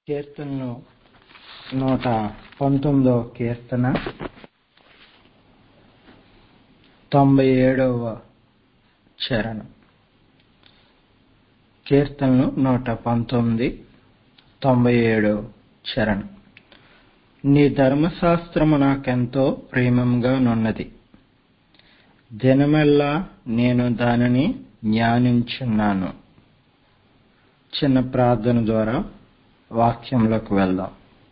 కీర్తనలు నూట పంతొమ్మిదవ కీర్తన తొంభై ఏడవ చరణం కీర్తనలు నూట పంతొమ్మిది తొంభై ఏడవ చరణం నీ ధర్మశాస్త్రము నాకెంతో ప్రేమముగా నున్నది దినమెల్లా నేను దానిని ధ్యానించున్నాను చిన్న ప్రార్థన ద్వారా వాక్యంలోకి వెళ్దాం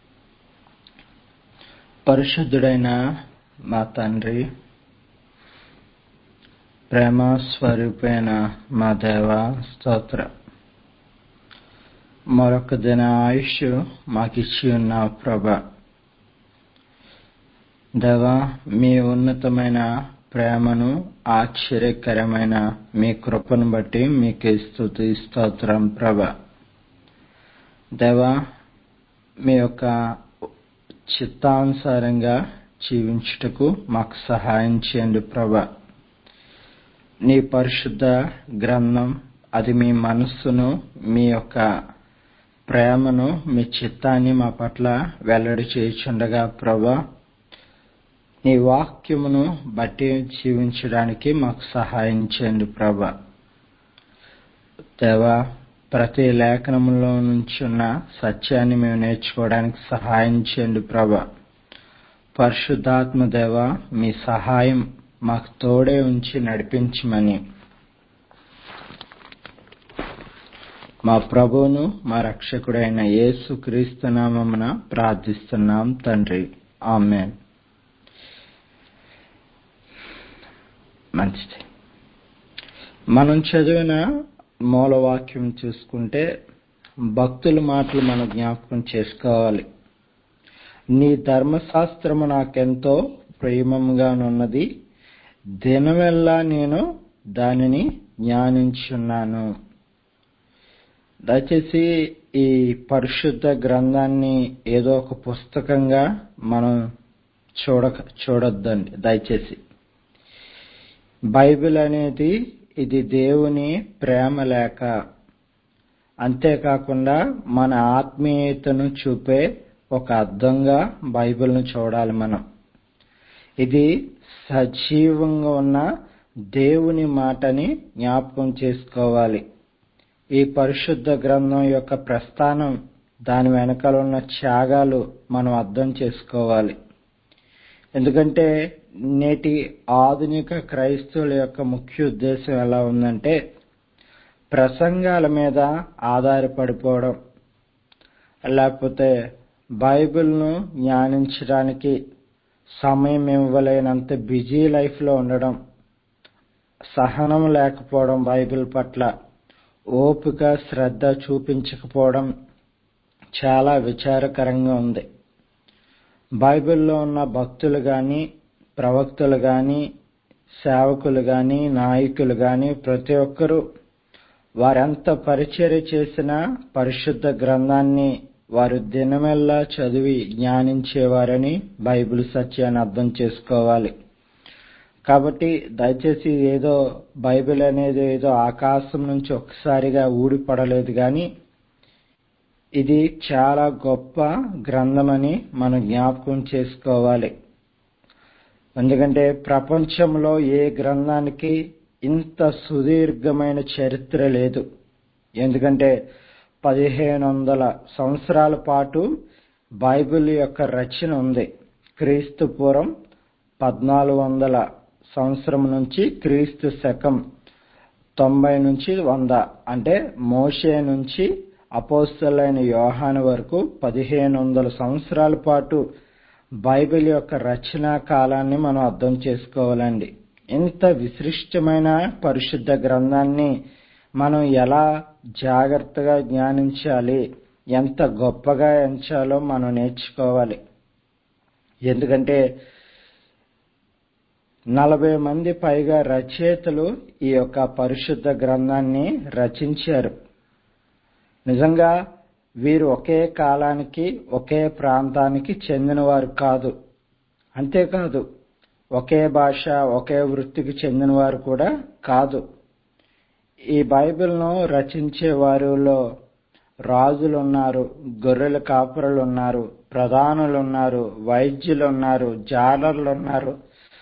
పరిశుద్ధుడైన మా తండ్రి ప్రేమ స్వరూపైన మా దేవ స్తోత్ర మరొక దిన ఆయుష్ మాకిచ్చి ఉన్న ప్రభ దేవా మీ ఉన్నతమైన ప్రేమను ఆశ్చర్యకరమైన మీ కృపను బట్టి మీకు స్థుతి స్తోత్రం ప్రభ దేవా మీ యొక్క చిత్తానుసారంగా జీవించుటకు మాకు సహాయం చేయండి ప్రభ నీ పరిశుద్ధ గ్రంథం అది మీ మనస్సును మీ యొక్క ప్రేమను మీ చిత్తాన్ని మా పట్ల వెల్లడి చేయుచుండగా ప్రభా నీ వాక్యమును బట్టి జీవించడానికి మాకు సహాయం చేయండి ప్రభ దేవా ప్రతి లేఖనంలో నుంచి ఉన్న సత్యాన్ని మేము నేర్చుకోవడానికి సహాయం చేయండి ప్రభ పరిశుద్ధాత్మ దేవ మీ సహాయం మాకు తోడే ఉంచి నడిపించమని మా ప్రభువును మా రక్షకుడైన యేసు క్రీస్తునామమున ప్రార్థిస్తున్నాం తండ్రి ఆమెన్ మంచిది మనం చదివిన మూలవాక్యం చూసుకుంటే భక్తుల మాటలు మనం జ్ఞాపకం చేసుకోవాలి నీ ధర్మశాస్త్రము నాకెంతో ప్రేమముగానున్నది దినమెల్లా నేను దానిని జ్ఞానించున్నాను దయచేసి ఈ పరిశుద్ధ గ్రంథాన్ని ఏదో ఒక పుస్తకంగా మనం చూడక చూడొద్దండి దయచేసి బైబిల్ అనేది ఇది దేవుని ప్రేమ లేఖ అంతేకాకుండా మన ఆత్మీయతను చూపే ఒక అర్థంగా బైబిల్ను చూడాలి మనం ఇది సజీవంగా ఉన్న దేవుని మాటని జ్ఞాపకం చేసుకోవాలి ఈ పరిశుద్ధ గ్రంథం యొక్క ప్రస్థానం దాని వెనకాల ఉన్న త్యాగాలు మనం అర్థం చేసుకోవాలి ఎందుకంటే నేటి ఆధునిక క్రైస్తవుల యొక్క ముఖ్య ఉద్దేశం ఎలా ఉందంటే ప్రసంగాల మీద ఆధారపడిపోవడం లేకపోతే బైబిల్ను జ్ఞానించడానికి సమయం ఇవ్వలేనంత బిజీ లైఫ్లో ఉండడం సహనం లేకపోవడం బైబిల్ పట్ల ఓపిక శ్రద్ధ చూపించకపోవడం చాలా విచారకరంగా ఉంది బైబిల్లో ఉన్న భక్తులు కానీ ప్రవక్తలు కానీ సేవకులు కానీ నాయకులు కానీ ప్రతి ఒక్కరూ వారెంత పరిచర్య చేసినా పరిశుద్ధ గ్రంథాన్ని వారు దినమెల్లా చదివి జ్ఞానించేవారని బైబిల్ సత్యాన్ని అర్థం చేసుకోవాలి కాబట్టి దయచేసి ఏదో బైబిల్ అనేది ఏదో ఆకాశం నుంచి ఒక్కసారిగా ఊడిపడలేదు కానీ ఇది చాలా గొప్ప గ్రంథమని మనం జ్ఞాపకం చేసుకోవాలి ఎందుకంటే ప్రపంచంలో ఏ గ్రంథానికి ఇంత సుదీర్ఘమైన చరిత్ర లేదు ఎందుకంటే పదిహేను వందల సంవత్సరాల పాటు బైబిల్ యొక్క రచన ఉంది క్రీస్తు పూర్వం పద్నాలుగు వందల సంవత్సరం నుంచి క్రీస్తు శకం తొంభై నుంచి వంద అంటే మోషే నుంచి అపోస్తలైన యోహాను వరకు పదిహేను వందల సంవత్సరాల పాటు బైబిల్ యొక్క రచనా కాలాన్ని మనం అర్థం చేసుకోవాలండి ఇంత విశిష్టమైన పరిశుద్ధ గ్రంథాన్ని మనం ఎలా జాగ్రత్తగా జ్ఞానించాలి ఎంత గొప్పగా ఎంచాలో మనం నేర్చుకోవాలి ఎందుకంటే నలభై మంది పైగా రచయితలు ఈ యొక్క పరిశుద్ధ గ్రంథాన్ని రచించారు నిజంగా వీరు ఒకే కాలానికి ఒకే ప్రాంతానికి చెందినవారు కాదు అంతేకాదు ఒకే భాష ఒకే వృత్తికి చెందినవారు కూడా కాదు ఈ బైబిల్ను రచించే వారిలో రాజులు ఉన్నారు గొర్రెల కాపురులు ఉన్నారు ప్రధానులు ఉన్నారు వైద్యులు ఉన్నారు జాలర్లు ఉన్నారు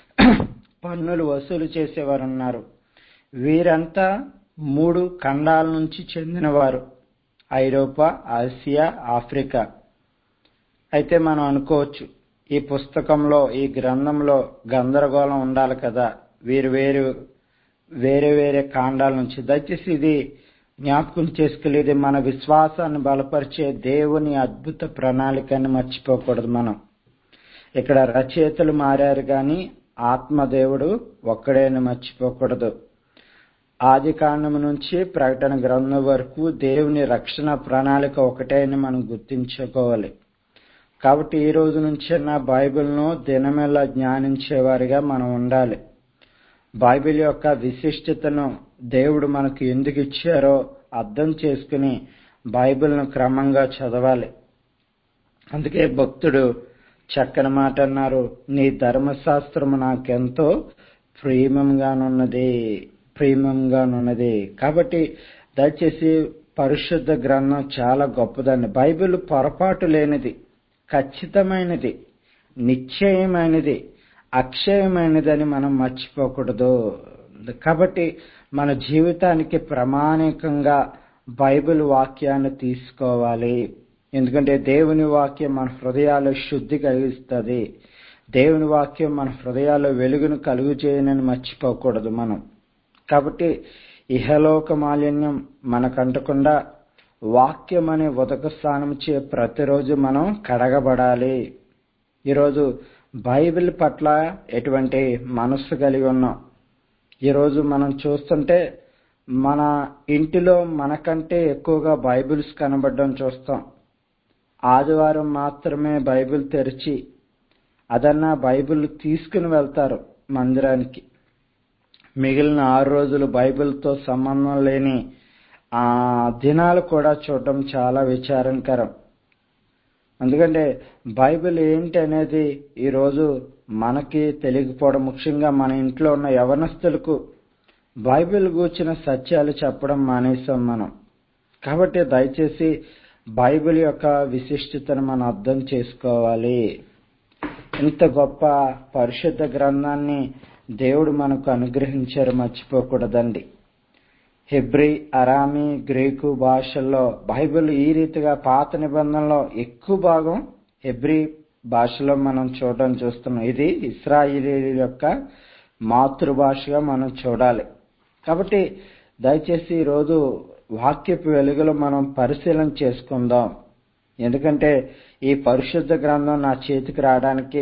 పన్నులు వసూలు చేసేవారు ఉన్నారు వీరంతా మూడు ఖండాల నుంచి చెందినవారు ఐరోపా ఆసియా ఆఫ్రికా అయితే మనం అనుకోవచ్చు ఈ పుస్తకంలో ఈ గ్రంథంలో గందరగోళం ఉండాలి కదా వీరు వేరు వేరే వేరే కాండాల నుంచి దయచేసి ఇది జ్ఞాపకం చేసుకెళ్ళేది మన విశ్వాసాన్ని బలపరిచే దేవుని అద్భుత ప్రణాళికని మర్చిపోకూడదు మనం ఇక్కడ రచయితలు మారారు కానీ ఆత్మదేవుడు ఒక్కడేని మర్చిపోకూడదు ఆది కాండం నుంచి ప్రకటన గ్రంథం వరకు దేవుని రక్షణ ప్రణాళిక ఒకటే అని మనం గుర్తించుకోవాలి కాబట్టి ఈ రోజు నుంచి నా బైబిల్ను దినమెల్లా జ్ఞానించేవారిగా మనం ఉండాలి బైబిల్ యొక్క విశిష్టతను దేవుడు మనకు ఎందుకు ఇచ్చారో అర్థం చేసుకుని బైబిల్ను క్రమంగా చదవాలి అందుకే భక్తుడు చక్కని మాట అన్నారు నీ ధర్మశాస్త్రము నాకెంతో ప్రియమంగానున్నది ప్రియమంగానున్నది కాబట్టి దయచేసి పరిశుద్ధ గ్రంథం చాలా గొప్పదండి బైబిల్ పొరపాటు లేనిది ఖచ్చితమైనది నిశ్చయమైనది అక్షయమైనదని మనం మర్చిపోకూడదు కాబట్టి మన జీవితానికి ప్రామాణికంగా బైబిల్ వాక్యాన్ని తీసుకోవాలి ఎందుకంటే దేవుని వాక్యం మన హృదయాల్లో శుద్ధి కలిగిస్తుంది దేవుని వాక్యం మన హృదయాల్లో వెలుగును కలుగు చేయనని మర్చిపోకూడదు మనం కాబట్టి ఇహలోక మాలిన్యం మనకంటకుండా వాక్యం అనే ఉదక స్నానం చే ప్రతిరోజు మనం కడగబడాలి ఈరోజు బైబిల్ పట్ల ఎటువంటి మనస్సు కలిగి ఉన్నాం ఈరోజు మనం చూస్తుంటే మన ఇంటిలో మనకంటే ఎక్కువగా బైబిల్స్ కనబడడం చూస్తాం ఆదివారం మాత్రమే బైబిల్ తెరిచి అదన్నా బైబిల్ తీసుకుని వెళ్తారు మందిరానికి మిగిలిన ఆరు రోజులు బైబిల్తో సంబంధం లేని ఆ దినాలు కూడా చూడటం చాలా విచారంకరం ఎందుకంటే బైబిల్ ఏంటి అనేది ఈరోజు మనకి తెలియకపోవడం ముఖ్యంగా మన ఇంట్లో ఉన్న యవనస్తులకు బైబిల్ గూర్చిన సత్యాలు చెప్పడం మానేసాం మనం కాబట్టి దయచేసి బైబిల్ యొక్క విశిష్టతను మనం అర్థం చేసుకోవాలి ఇంత గొప్ప పరిశుద్ధ గ్రంథాన్ని దేవుడు మనకు అనుగ్రహించారు మర్చిపోకూడదండి హెబ్రి అరామీ గ్రీకు భాషల్లో బైబిల్ ఈ రీతిగా పాత నిబంధనలో ఎక్కువ భాగం హెబ్రి భాషలో మనం చూడడం చూస్తున్నాం ఇది ఇస్రాయిలీల యొక్క మాతృభాషగా మనం చూడాలి కాబట్టి దయచేసి ఈరోజు వాక్యపు వెలుగులో మనం పరిశీలన చేసుకుందాం ఎందుకంటే ఈ పరిశుద్ధ గ్రంథం నా చేతికి రావడానికి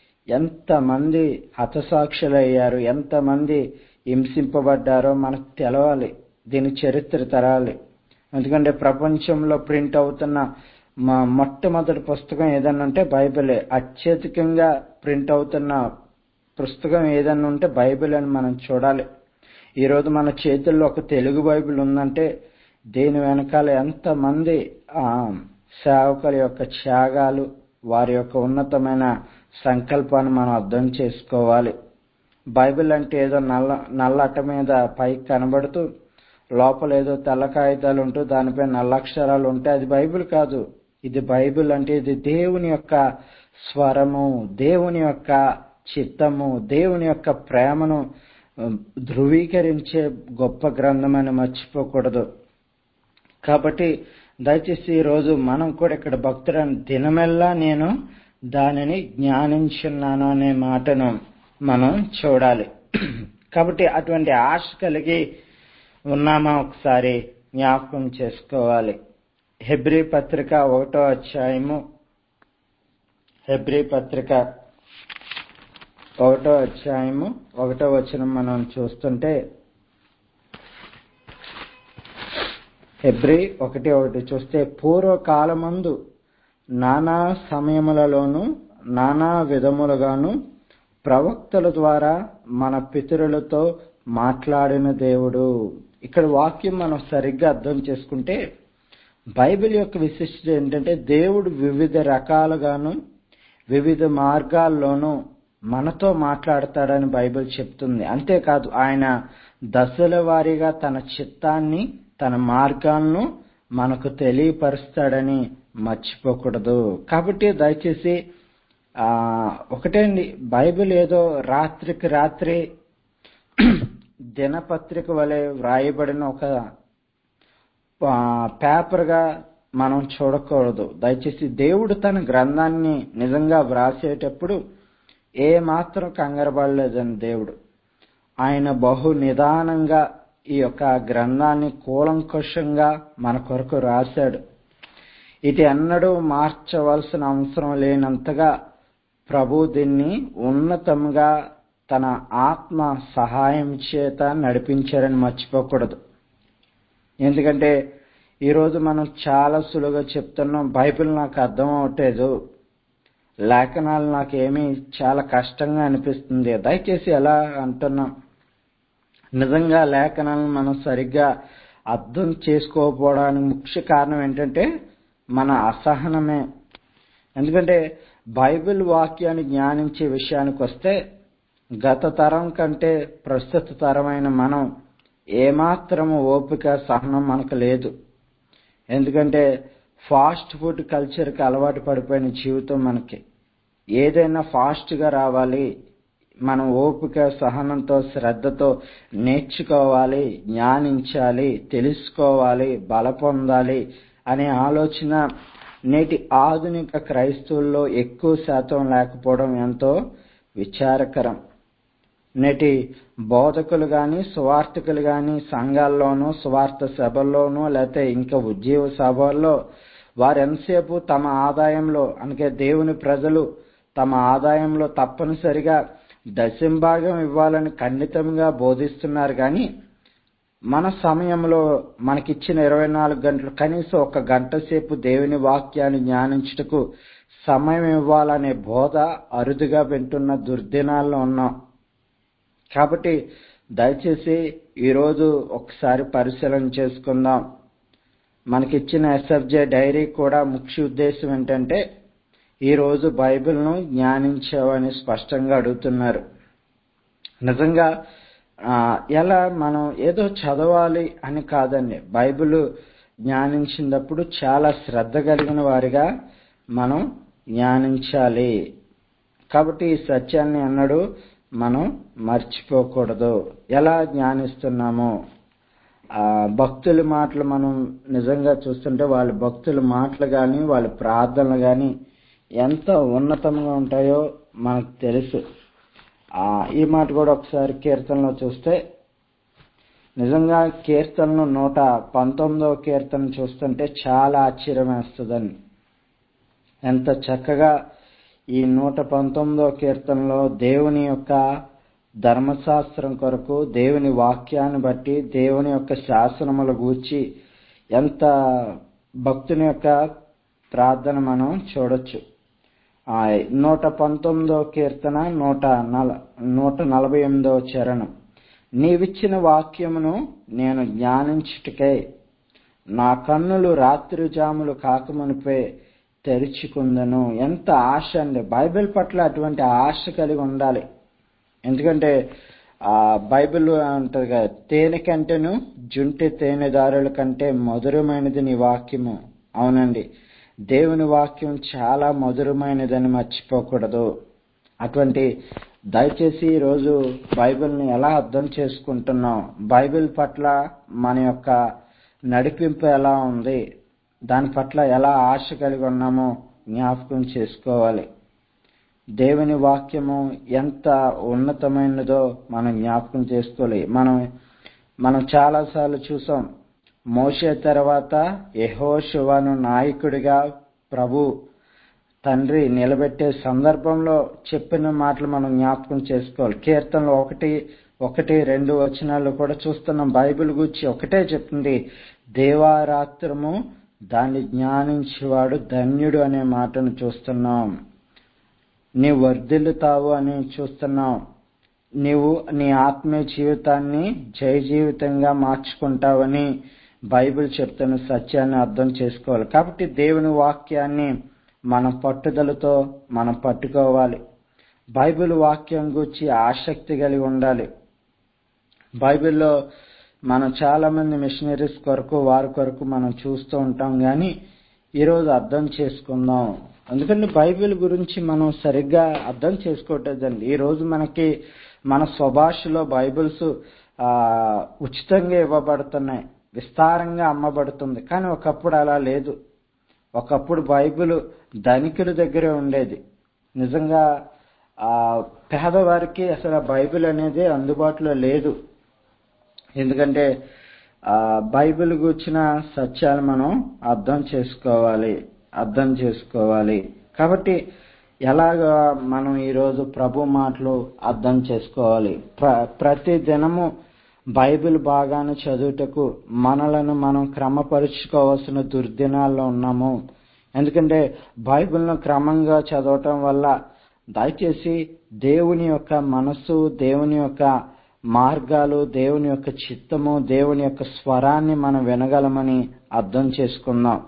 ఎంతమంది హతసాక్షులయ్యారు ఎంతమంది హింసింపబడ్డారో మనకు తెలవాలి దీని చరిత్ర తరాలి ఎందుకంటే ప్రపంచంలో ప్రింట్ అవుతున్న మా మొట్టమొదటి పుస్తకం ఏదన్నా ఉంటే బైబిలే అత్యధికంగా ప్రింట్ అవుతున్న పుస్తకం ఏదన్నా ఉంటే బైబిల్ అని మనం చూడాలి ఈరోజు మన చేతుల్లో ఒక తెలుగు బైబిల్ ఉందంటే దీని వెనకాల ఎంతమంది సేవకుల యొక్క త్యాగాలు వారి యొక్క ఉన్నతమైన సంకల్పాన్ని మనం అర్థం చేసుకోవాలి బైబిల్ అంటే ఏదో నల్ల నల్ల అట్ట మీద పైకి కనబడుతూ లోపల ఏదో తెల్ల కాగితాలు ఉంటూ దానిపై నల్ల అక్షరాలు ఉంటే అది బైబిల్ కాదు ఇది బైబిల్ అంటే ఇది దేవుని యొక్క స్వరము దేవుని యొక్క చిత్తము దేవుని యొక్క ప్రేమను ధృవీకరించే గొప్ప గ్రంథం అని మర్చిపోకూడదు కాబట్టి దయచేసి ఈరోజు మనం కూడా ఇక్కడ భక్తులను దినమెల్లా నేను దానిని జ్ఞానించున్నాను అనే మాటను మనం చూడాలి కాబట్టి అటువంటి ఆశ కలిగి ఉన్నామా ఒకసారి జ్ఞాపకం చేసుకోవాలి హెబ్రి పత్రిక ఒకటో అధ్యాయము హెబ్రి పత్రిక ఒకటో అధ్యాయము ఒకటో వచనం మనం చూస్తుంటే హెబ్రి ఒకటి ఒకటి చూస్తే పూర్వకాలమందు నానా సమయములలోను నానా విధములుగాను ప్రవక్తల ద్వారా మన పితరులతో మాట్లాడిన దేవుడు ఇక్కడ వాక్యం మనం సరిగ్గా అర్థం చేసుకుంటే బైబిల్ యొక్క విశిష్టత ఏంటంటే దేవుడు వివిధ రకాలుగాను వివిధ మార్గాల్లోనూ మనతో మాట్లాడతాడని బైబిల్ చెప్తుంది అంతేకాదు ఆయన దశల వారీగా తన చిత్తాన్ని తన మార్గాలను మనకు తెలియపరుస్తాడని మర్చిపోకూడదు కాబట్టి దయచేసి ఆ ఒకటే అండి బైబిల్ ఏదో రాత్రికి రాత్రి దినపత్రిక వలె వ్రాయబడిన ఒక పేపర్గా మనం చూడకూడదు దయచేసి దేవుడు తన గ్రంథాన్ని నిజంగా వ్రాసేటప్పుడు ఏ మాత్రం కంగారపడలేదని దేవుడు ఆయన బహు నిదానంగా ఈ యొక్క గ్రంథాన్ని కూలంకషంగా మన కొరకు రాశాడు ఇది ఎన్నడూ మార్చవలసిన అవసరం లేనంతగా ప్రభు దీన్ని ఉన్నతంగా తన ఆత్మ సహాయం చేత నడిపించారని మర్చిపోకూడదు ఎందుకంటే ఈరోజు మనం చాలా సులువుగా చెప్తున్నాం బైబిల్ నాకు అర్థం అవట్లేదు లేఖనాలు నాకేమీ చాలా కష్టంగా అనిపిస్తుంది దయచేసి ఎలా అంటున్నాం నిజంగా లేఖనాలను మనం సరిగ్గా అర్థం చేసుకోకపోవడానికి ముఖ్య కారణం ఏంటంటే మన అసహనమే ఎందుకంటే బైబిల్ వాక్యాన్ని జ్ఞానించే విషయానికి వస్తే గత తరం కంటే ప్రస్తుత తరమైన మనం ఏమాత్రము ఓపిక సహనం మనకు లేదు ఎందుకంటే ఫాస్ట్ ఫుడ్ కల్చర్కి అలవాటు పడిపోయిన జీవితం మనకి ఏదైనా ఫాస్ట్గా రావాలి మనం ఓపిక సహనంతో శ్రద్ధతో నేర్చుకోవాలి జ్ఞానించాలి తెలుసుకోవాలి బల పొందాలి అనే ఆలోచన నేటి ఆధునిక క్రైస్తవుల్లో ఎక్కువ శాతం లేకపోవడం ఎంతో విచారకరం నేటి బోధకులు కానీ సువార్థికులు కానీ సంఘాల్లోనూ సువార్త సభల్లోనూ లేకపోతే ఇంకా ఉద్యోగ సభల్లో వారు ఎంతసేపు తమ ఆదాయంలో అనగా దేవుని ప్రజలు తమ ఆదాయంలో తప్పనిసరిగా దశంభాగం ఇవ్వాలని ఖండితంగా బోధిస్తున్నారు కానీ మన సమయంలో మనకిచ్చిన ఇరవై నాలుగు గంటలు కనీసం ఒక గంట సేపు దేవుని వాక్యాన్ని జ్ఞానించుటకు సమయం ఇవ్వాలనే బోధ అరుదుగా వింటున్న దుర్దినాల్లో ఉన్నాం కాబట్టి దయచేసి ఈరోజు ఒకసారి పరిశీలన చేసుకుందాం మనకిచ్చిన ఎస్ఎఫ్జే డైరీ కూడా ముఖ్య ఉద్దేశం ఏంటంటే ఈరోజు బైబిల్ను జ్ఞానించావని స్పష్టంగా అడుగుతున్నారు నిజంగా ఎలా మనం ఏదో చదవాలి అని కాదండి బైబిల్ జ్ఞానించినప్పుడు చాలా శ్రద్ధ కలిగిన వారిగా మనం జ్ఞానించాలి కాబట్టి ఈ సత్యాన్ని అన్నాడు మనం మర్చిపోకూడదు ఎలా జ్ఞానిస్తున్నాము భక్తుల మాటలు మనం నిజంగా చూస్తుంటే వాళ్ళ భక్తుల మాటలు కానీ వాళ్ళ ప్రార్థనలు కానీ ఎంత ఉన్నతంగా ఉంటాయో మనకు తెలుసు ఈ మాట కూడా ఒకసారి కీర్తనలో చూస్తే నిజంగా కీర్తనలు నూట పంతొమ్మిదవ కీర్తన చూస్తుంటే చాలా ఆశ్చర్యం వేస్తుందని ఎంత చక్కగా ఈ నూట పంతొమ్మిదవ కీర్తనలో దేవుని యొక్క ధర్మశాస్త్రం కొరకు దేవుని వాక్యాన్ని బట్టి దేవుని యొక్క శాసనముల గూర్చి ఎంత భక్తుని యొక్క ప్రార్థన మనం చూడొచ్చు నూట పంతొమ్మిదవ కీర్తన నూట నల నూట నలభై ఎనిమిదవ చరణం నీవిచ్చిన వాక్యమును నేను జ్ఞానించుటకై నా కన్నులు రాత్రి జాములు కాకమునిపై తెరుచుకుందను ఎంత ఆశ అండి బైబిల్ పట్ల అటువంటి ఆశ కలిగి ఉండాలి ఎందుకంటే ఆ బైబిల్ అంటది కదా తేనె కంటేను జుంటి తేనెదారుల కంటే మధురమైనది నీ వాక్యము అవునండి దేవుని వాక్యం చాలా మధురమైనదని మర్చిపోకూడదు అటువంటి దయచేసి ఈరోజు బైబిల్ని ఎలా అర్థం చేసుకుంటున్నాం బైబిల్ పట్ల మన యొక్క నడిపింపు ఎలా ఉంది దాని పట్ల ఎలా ఆశ కలిగి ఉన్నామో జ్ఞాపకం చేసుకోవాలి దేవుని వాక్యము ఎంత ఉన్నతమైనదో మనం జ్ఞాపకం చేసుకోవాలి మనం మనం చాలాసార్లు చూసాం మోషే తర్వాత యహోశివను నాయకుడిగా ప్రభు తండ్రి నిలబెట్టే సందర్భంలో చెప్పిన మాటలు మనం జ్ఞాపకం చేసుకోవాలి కీర్తనలు ఒకటి ఒకటి రెండు వచనాలు కూడా చూస్తున్నాం బైబిల్ గురించి ఒకటే చెప్తుంది దేవారాత్రము దాన్ని జ్ఞానించేవాడు ధన్యుడు అనే మాటను చూస్తున్నాం నీవు వర్ధిల్లుతావు అని చూస్తున్నాం నీవు నీ ఆత్మీయ జీవితాన్ని జయ జీవితంగా మార్చుకుంటావని బైబిల్ చెప్తున్న సత్యాన్ని అర్థం చేసుకోవాలి కాబట్టి దేవుని వాక్యాన్ని మన పట్టుదలతో మనం పట్టుకోవాలి బైబిల్ వాక్యం గురించి ఆసక్తి కలిగి ఉండాలి బైబిల్లో మనం చాలా మంది మిషనరీస్ కొరకు వారి కొరకు మనం చూస్తూ ఉంటాం కానీ ఈరోజు అర్థం చేసుకుందాం ఎందుకంటే బైబిల్ గురించి మనం సరిగ్గా అర్థం చేసుకోవట్లేదండి ఈరోజు మనకి మన స్వభాషలో బైబిల్స్ ఆ, ఉచితంగా ఇవ్వబడుతున్నాయి విస్తారంగా అమ్మబడుతుంది కానీ ఒకప్పుడు అలా లేదు ఒకప్పుడు బైబిల్ ధనికుల దగ్గరే ఉండేది నిజంగా ఆ పేదవారికి అసలు ఆ బైబిల్ అనేది అందుబాటులో లేదు ఎందుకంటే ఆ బైబిల్ గురించిన సత్యాలు మనం అర్థం చేసుకోవాలి అర్థం చేసుకోవాలి కాబట్టి ఎలాగా మనం ఈరోజు ప్రభు మాటలు అర్థం చేసుకోవాలి ప్ర ప్రతి దినము బైబిల్ బాగాను చదువుటకు మనలను మనం క్రమపరుచుకోవాల్సిన దుర్దినాల్లో ఉన్నాము ఎందుకంటే బైబిల్ను క్రమంగా చదవటం వల్ల దయచేసి దేవుని యొక్క మనస్సు దేవుని యొక్క మార్గాలు దేవుని యొక్క చిత్తము దేవుని యొక్క స్వరాన్ని మనం వినగలమని అర్థం చేసుకుందాం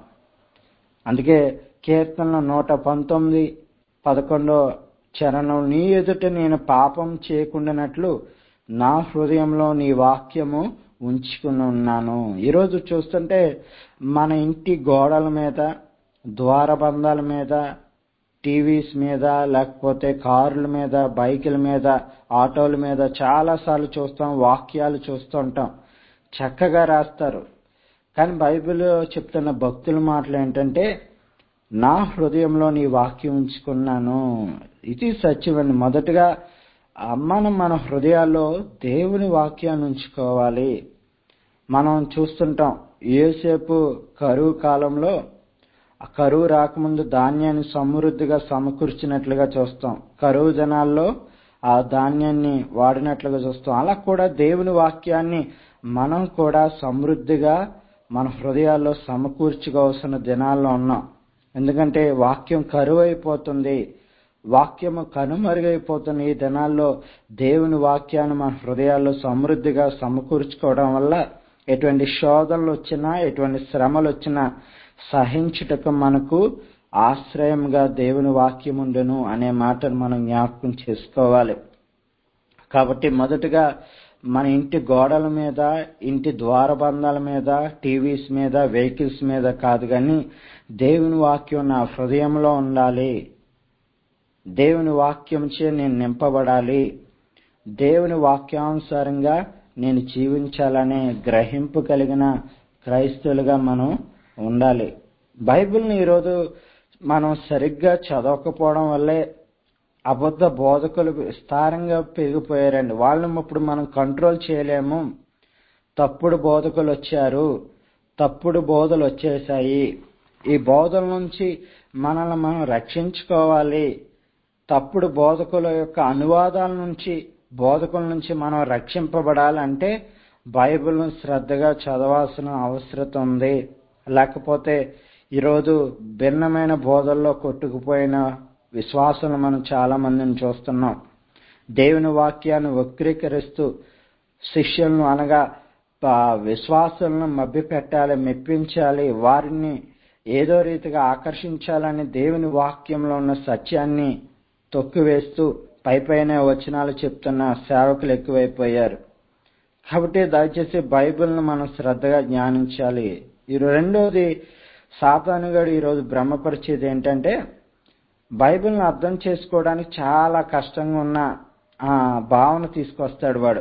అందుకే కీర్తనలో నూట పంతొమ్మిది పదకొండో చరణం నీ ఎదుట నేను పాపం చేయకుండానట్లు నా హృదయంలో నీ వాక్యము ఉంచుకుని ఉన్నాను ఈరోజు చూస్తుంటే మన ఇంటి గోడల మీద ద్వారబంధాల మీద టీవీస్ మీద లేకపోతే కార్ల మీద బైకుల మీద ఆటోల మీద చాలా సార్లు చూస్తాం వాక్యాలు చూస్తుంటాం చక్కగా రాస్తారు కానీ బైబిల్ చెప్తున్న భక్తుల మాటలు ఏంటంటే నా హృదయంలో నీ వాక్యం ఉంచుకున్నాను ఇది సత్యమండి మొదటగా ఆ మనం మన హృదయాల్లో దేవుని వాక్యాన్ని ఉంచుకోవాలి మనం చూస్తుంటాం ఏసేపు కరువు కాలంలో ఆ కరువు రాకముందు ధాన్యాన్ని సమృద్ధిగా సమకూర్చినట్లుగా చూస్తాం కరువు జనాల్లో ఆ ధాన్యాన్ని వాడినట్లుగా చూస్తాం అలా కూడా దేవుని వాక్యాన్ని మనం కూడా సమృద్ధిగా మన హృదయాల్లో సమకూర్చుకోవాల్సిన దినాల్లో ఉన్నాం ఎందుకంటే వాక్యం కరువు అయిపోతుంది వాక్యము కనుమరుగైపోతున్న ఈ దినాల్లో దేవుని వాక్యాన్ని మన హృదయాల్లో సమృద్ధిగా సమకూర్చుకోవడం వల్ల ఎటువంటి శోధనలు వచ్చినా ఎటువంటి శ్రమలు వచ్చినా సహించుటకు మనకు ఆశ్రయంగా దేవుని వాక్యం ఉండెను అనే మాటను మనం జ్ఞాపకం చేసుకోవాలి కాబట్టి మొదటగా మన ఇంటి గోడల మీద ఇంటి ద్వారబంధాల మీద టీవీస్ మీద వెహికల్స్ మీద కాదు కానీ దేవుని వాక్యం నా హృదయంలో ఉండాలి దేవుని వాక్యంచే నేను నింపబడాలి దేవుని వాక్యానుసారంగా నేను జీవించాలనే గ్రహింపు కలిగిన క్రైస్తవులుగా మనం ఉండాలి బైబిల్ని ఈరోజు మనం సరిగ్గా చదవకపోవడం వల్లే అబద్ధ బోధకులు విస్తారంగా పెరిగిపోయారండి వాళ్ళని ఇప్పుడు మనం కంట్రోల్ చేయలేము తప్పుడు బోధకులు వచ్చారు తప్పుడు బోధలు వచ్చేసాయి ఈ బోధల నుంచి మనల్ని మనం రక్షించుకోవాలి తప్పుడు బోధకుల యొక్క అనువాదాల నుంచి బోధకుల నుంచి మనం రక్షింపబడాలంటే బైబిల్ను శ్రద్ధగా చదవాల్సిన అవసరం ఉంది లేకపోతే ఈరోజు భిన్నమైన బోధల్లో కొట్టుకుపోయిన విశ్వాసులు మనం చాలా మందిని చూస్తున్నాం దేవుని వాక్యాన్ని వక్రీకరిస్తూ శిష్యులను అనగా విశ్వాసులను మభ్యపెట్టాలి మెప్పించాలి వారిని ఏదో రీతిగా ఆకర్షించాలని దేవుని వాక్యంలో ఉన్న సత్యాన్ని తొక్కివేస్తూ పై పైన వచనాలు చెప్తున్న సేవకులు ఎక్కువైపోయారు కాబట్టి దయచేసి బైబిల్ను మనం శ్రద్ధగా జ్ఞానించాలి ఈ రెండోది సాతానుగాడు ఈరోజు భ్రమపరిచేది ఏంటంటే బైబిల్ని అర్థం చేసుకోవడానికి చాలా కష్టంగా ఉన్న ఆ భావన తీసుకొస్తాడు వాడు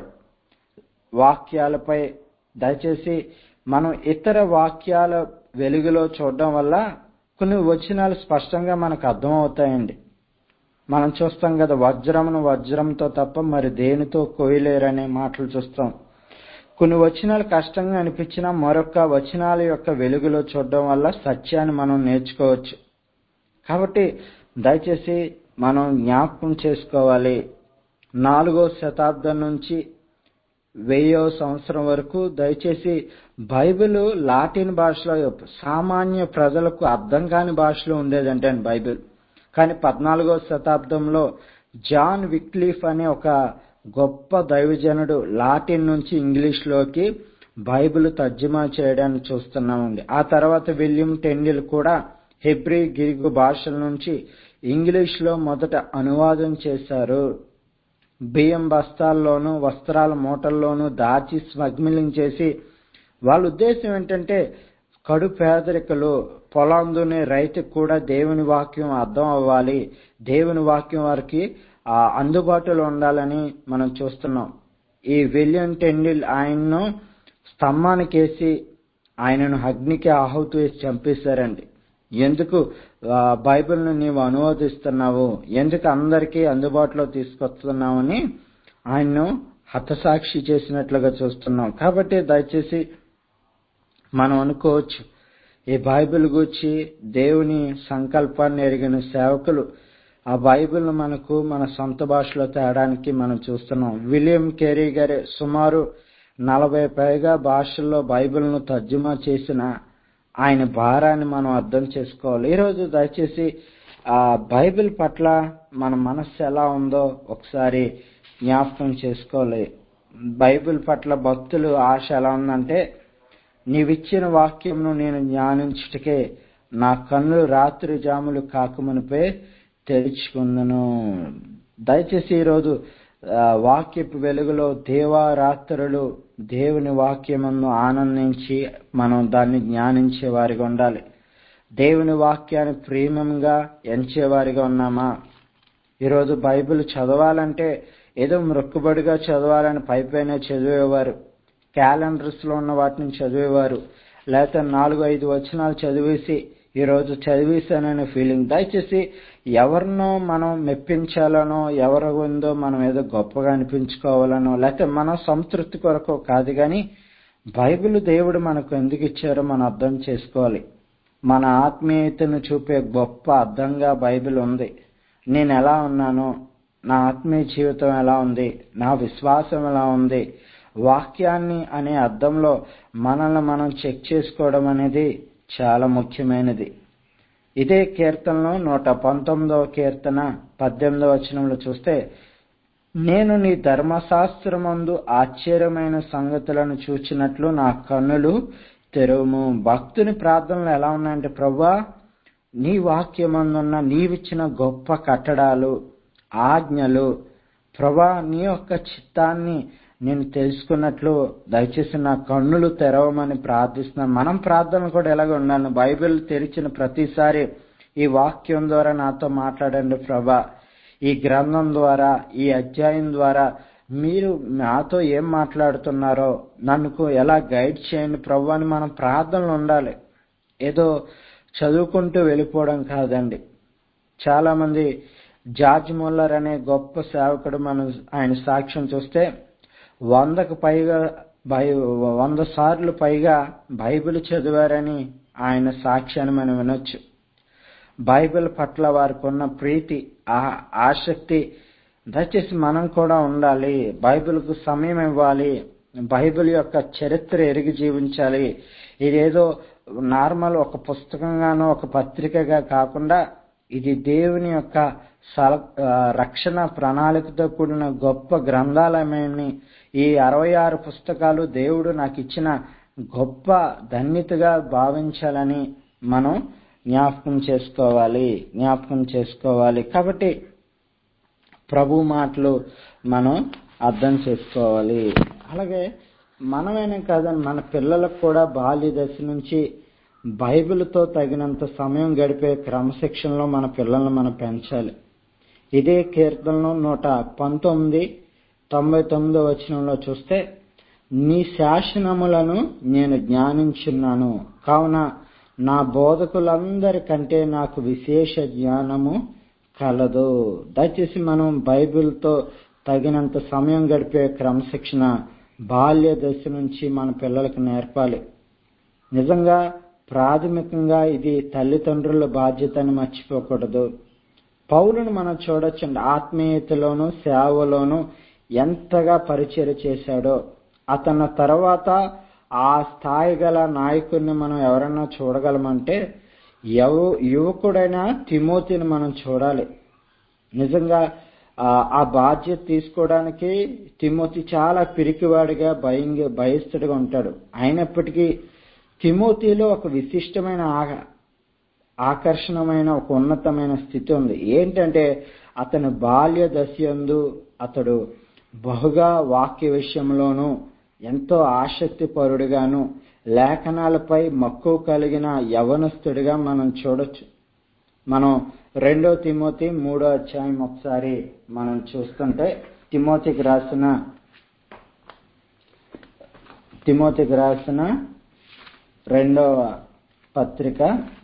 వాక్యాలపై దయచేసి మనం ఇతర వాక్యాల వెలుగులో చూడడం వల్ల కొన్ని వచనాలు స్పష్టంగా మనకు అర్థమవుతాయండి మనం చూస్తాం కదా వజ్రమును వజ్రంతో తప్ప మరి దేనితో కోయలేరనే మాటలు చూస్తాం కొన్ని వచనాలు కష్టంగా అనిపించినా మరొక వచనాల యొక్క వెలుగులో చూడడం వల్ల సత్యాన్ని మనం నేర్చుకోవచ్చు కాబట్టి దయచేసి మనం జ్ఞాపకం చేసుకోవాలి నాలుగో శతాబ్దం నుంచి వెయ్యో సంవత్సరం వరకు దయచేసి బైబిల్ లాటిన్ భాషలో సామాన్య ప్రజలకు అర్థం కాని భాషలో ఉండేదంటే బైబిల్ కానీ పద్నాలుగో శతాబ్దంలో జాన్ విక్లీఫ్ అనే ఒక గొప్ప దైవజనుడు లాటిన్ నుంచి ఇంగ్లీష్లోకి బైబిల్ తర్జుమా చేయడాన్ని చూస్తున్నామండి ఆ తర్వాత విలియం టెండిల్ కూడా హెబ్రి గిరిగు భాషల నుంచి ఇంగ్లీష్లో మొదట అనువాదం చేశారు బియ్యం బస్తాల్లోనూ వస్త్రాల మూటల్లోనూ దాచి స్మగ్లింగ్ చేసి వాళ్ళ ఉద్దేశం ఏంటంటే కడు పేదరికలు పొలందునే రైతుకు కూడా దేవుని వాక్యం అర్థం అవ్వాలి దేవుని వాక్యం వారికి ఆ, అందుబాటులో ఉండాలని మనం చూస్తున్నాం ఈ విలియం టెండిల్ ఆయన్ను స్తంభానికేసి ఆయనను అగ్నికి ఆహుతి వేసి చంపేశారండి ఎందుకు ఆ, బైబిల్ను నీవు అనువాదిస్తున్నావు ఎందుకు అందరికీ అందుబాటులో తీసుకొస్తున్నావని ఆయన్ను హతసాక్షి చేసినట్లుగా చూస్తున్నాం కాబట్టి దయచేసి మనం అనుకోవచ్చు ఈ బైబిల్ గురించి దేవుని సంకల్పాన్ని ఎరిగిన సేవకులు ఆ బైబిల్ను మనకు మన సొంత భాషలో తేడానికి మనం చూస్తున్నాం విలియం కేరీ గారి సుమారు నలభై పైగా భాషల్లో బైబిల్ను తర్జుమా చేసిన ఆయన భారాన్ని మనం అర్థం చేసుకోవాలి ఈరోజు దయచేసి ఆ బైబిల్ పట్ల మన మనస్సు ఎలా ఉందో ఒకసారి జ్ఞాపకం చేసుకోవాలి బైబిల్ పట్ల భక్తులు ఆశ ఎలా ఉందంటే నీవిచ్చిన వాక్యంను నేను జ్ఞానించుటకే నా కన్నులు రాత్రి జాములు కాకమునిపై తెరుచుకుందును దయచేసి ఈరోజు ఆ, వాక్యపు వెలుగులో దేవారాత్రులు దేవుని వాక్యమును ఆనందించి మనం దాన్ని జ్ఞానించే వారిగా ఉండాలి దేవుని వాక్యాన్ని ప్రేమంగా ఎంచేవారిగా ఉన్నామా ఈరోజు బైబిల్ చదవాలంటే ఏదో మొక్కుబడిగా చదవాలని పైపైన చదివేవారు క్యాలెండర్స్ లో ఉన్న వాటిని చదివేవారు లేకపోతే నాలుగు ఐదు వచనాలు చదివేసి ఈరోజు చదివేశాననే ఫీలింగ్ దయచేసి ఎవరినో మనం మెప్పించాలనో ఎవరి ఉందో మనం ఏదో గొప్పగా అనిపించుకోవాలనో లేకపోతే మన సంతృప్తి కొరకు కాదు కానీ బైబిల్ దేవుడు మనకు ఎందుకు ఇచ్చారో మనం అర్థం చేసుకోవాలి మన ఆత్మీయతను చూపే గొప్ప అర్థంగా బైబిల్ ఉంది నేను ఎలా ఉన్నాను నా ఆత్మీయ జీవితం ఎలా ఉంది నా విశ్వాసం ఎలా ఉంది వాక్యాన్ని అనే అర్థంలో మనల్ని మనం చెక్ చేసుకోవడం అనేది చాలా ముఖ్యమైనది ఇదే కీర్తనలో నూట పంతొమ్మిదవ కీర్తన పద్దెనిమిదవ వచనంలో చూస్తే నేను నీ ధర్మశాస్త్రమందు ఆశ్చర్యమైన సంగతులను చూచినట్లు నా కన్నులు తెరువుము భక్తుని ప్రార్థనలు ఎలా ఉన్నాయంటే ప్రభా నీ వాక్యమందున్న నీవిచ్చిన గొప్ప కట్టడాలు ఆజ్ఞలు ప్రభా నీ యొక్క చిత్తాన్ని నేను తెలుసుకున్నట్లు దయచేసి నా కన్నులు తెరవమని ప్రార్థిస్తున్నాను మనం ప్రార్థన కూడా ఎలాగ ఉండాలి బైబిల్ తెరిచిన ప్రతిసారి ఈ వాక్యం ద్వారా నాతో మాట్లాడండి ప్రభా ఈ గ్రంథం ద్వారా ఈ అధ్యాయం ద్వారా మీరు నాతో ఏం మాట్లాడుతున్నారో నన్ను ఎలా గైడ్ చేయండి ప్రభు అని మనం ప్రార్థనలు ఉండాలి ఏదో చదువుకుంటూ వెళ్ళిపోవడం కాదండి చాలా మంది జార్జ్ ముల్లర్ అనే గొప్ప సేవకుడు మనం ఆయన సాక్ష్యం చూస్తే వందకు పైగా బై వంద సార్లు పైగా బైబిల్ చదివారని ఆయన సాక్ష్యాన్ని మనం వినొచ్చు బైబిల్ పట్ల వారికి ఉన్న ప్రీతి ఆ ఆసక్తి దయచేసి మనం కూడా ఉండాలి బైబిల్కు సమయం ఇవ్వాలి బైబిల్ యొక్క చరిత్ర ఎరిగి జీవించాలి ఇదేదో నార్మల్ ఒక పుస్తకంగానో ఒక పత్రికగా కాకుండా ఇది దేవుని యొక్క సల రక్షణ ప్రణాళికతో కూడిన గొప్ప గ్రంథాలయమని ఈ అరవై ఆరు పుస్తకాలు దేవుడు నాకు ఇచ్చిన గొప్ప ధన్యతగా భావించాలని మనం జ్ఞాపకం చేసుకోవాలి జ్ఞాపకం చేసుకోవాలి కాబట్టి ప్రభు మాటలు మనం అర్థం చేసుకోవాలి అలాగే మనమేనే కాదని మన పిల్లలకు కూడా బాల్య దశ నుంచి బైబిల్తో తగినంత సమయం గడిపే క్రమశిక్షణలో మన పిల్లల్ని మనం పెంచాలి ఇదే కీర్తనలో నూట పంతొమ్మిది తొంభై తొమ్మిదో వచనంలో చూస్తే నీ శాసనములను నేను జ్ఞానించున్నాను కావున నా బోధకులందరికంటే నాకు విశేష జ్ఞానము కలదు దయచేసి మనం బైబిల్తో తగినంత సమయం గడిపే క్రమశిక్షణ బాల్య దశ నుంచి మన పిల్లలకు నేర్పాలి నిజంగా ప్రాథమికంగా ఇది తల్లిదండ్రుల బాధ్యత అని మర్చిపోకూడదు పౌలును మనం చూడొచ్చండి ఆత్మీయతలోను సేవలోను ఎంతగా పరిచయం చేశాడో అతని తర్వాత ఆ స్థాయి గల నాయకుడిని మనం ఎవరన్నా చూడగలమంటే యవ యువకుడైన తిమోతిని మనం చూడాలి నిజంగా ఆ బాధ్యత తీసుకోవడానికి తిమోతి చాలా పిరికివాడిగా భయంగా భయస్థుడిగా ఉంటాడు అయినప్పటికీ తిమోతిలో ఒక విశిష్టమైన ఆకర్షణమైన ఒక ఉన్నతమైన స్థితి ఉంది ఏంటంటే అతని బాల్య దశయందు అతడు బహుగా వాక్య విషయంలోనూ ఎంతో ఆసక్తి పరుడుగాను లేఖనాలపై మక్కువ కలిగిన యవనస్తుడిగా మనం చూడొచ్చు మనం రెండో తిమోతి మూడో అధ్యాయం ఒకసారి మనం చూస్తుంటే తిమోతికి రాసిన తిమోతికి రాసిన రెండవ పత్రిక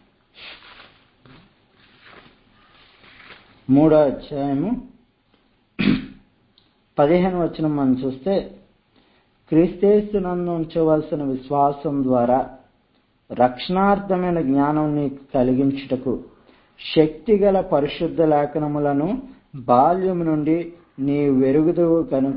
మూడో అధ్యాయము పదిహేను వచ్చిన మనం చూస్తే క్రీస్తేస్తునందు ఉంచవలసిన విశ్వాసం ద్వారా రక్షణార్థమైన జ్ఞానం నీకు కలిగించుటకు శక్తిగల పరిశుద్ధ లేఖనములను బాల్యం నుండి నీ వెరుగుదువు కనుక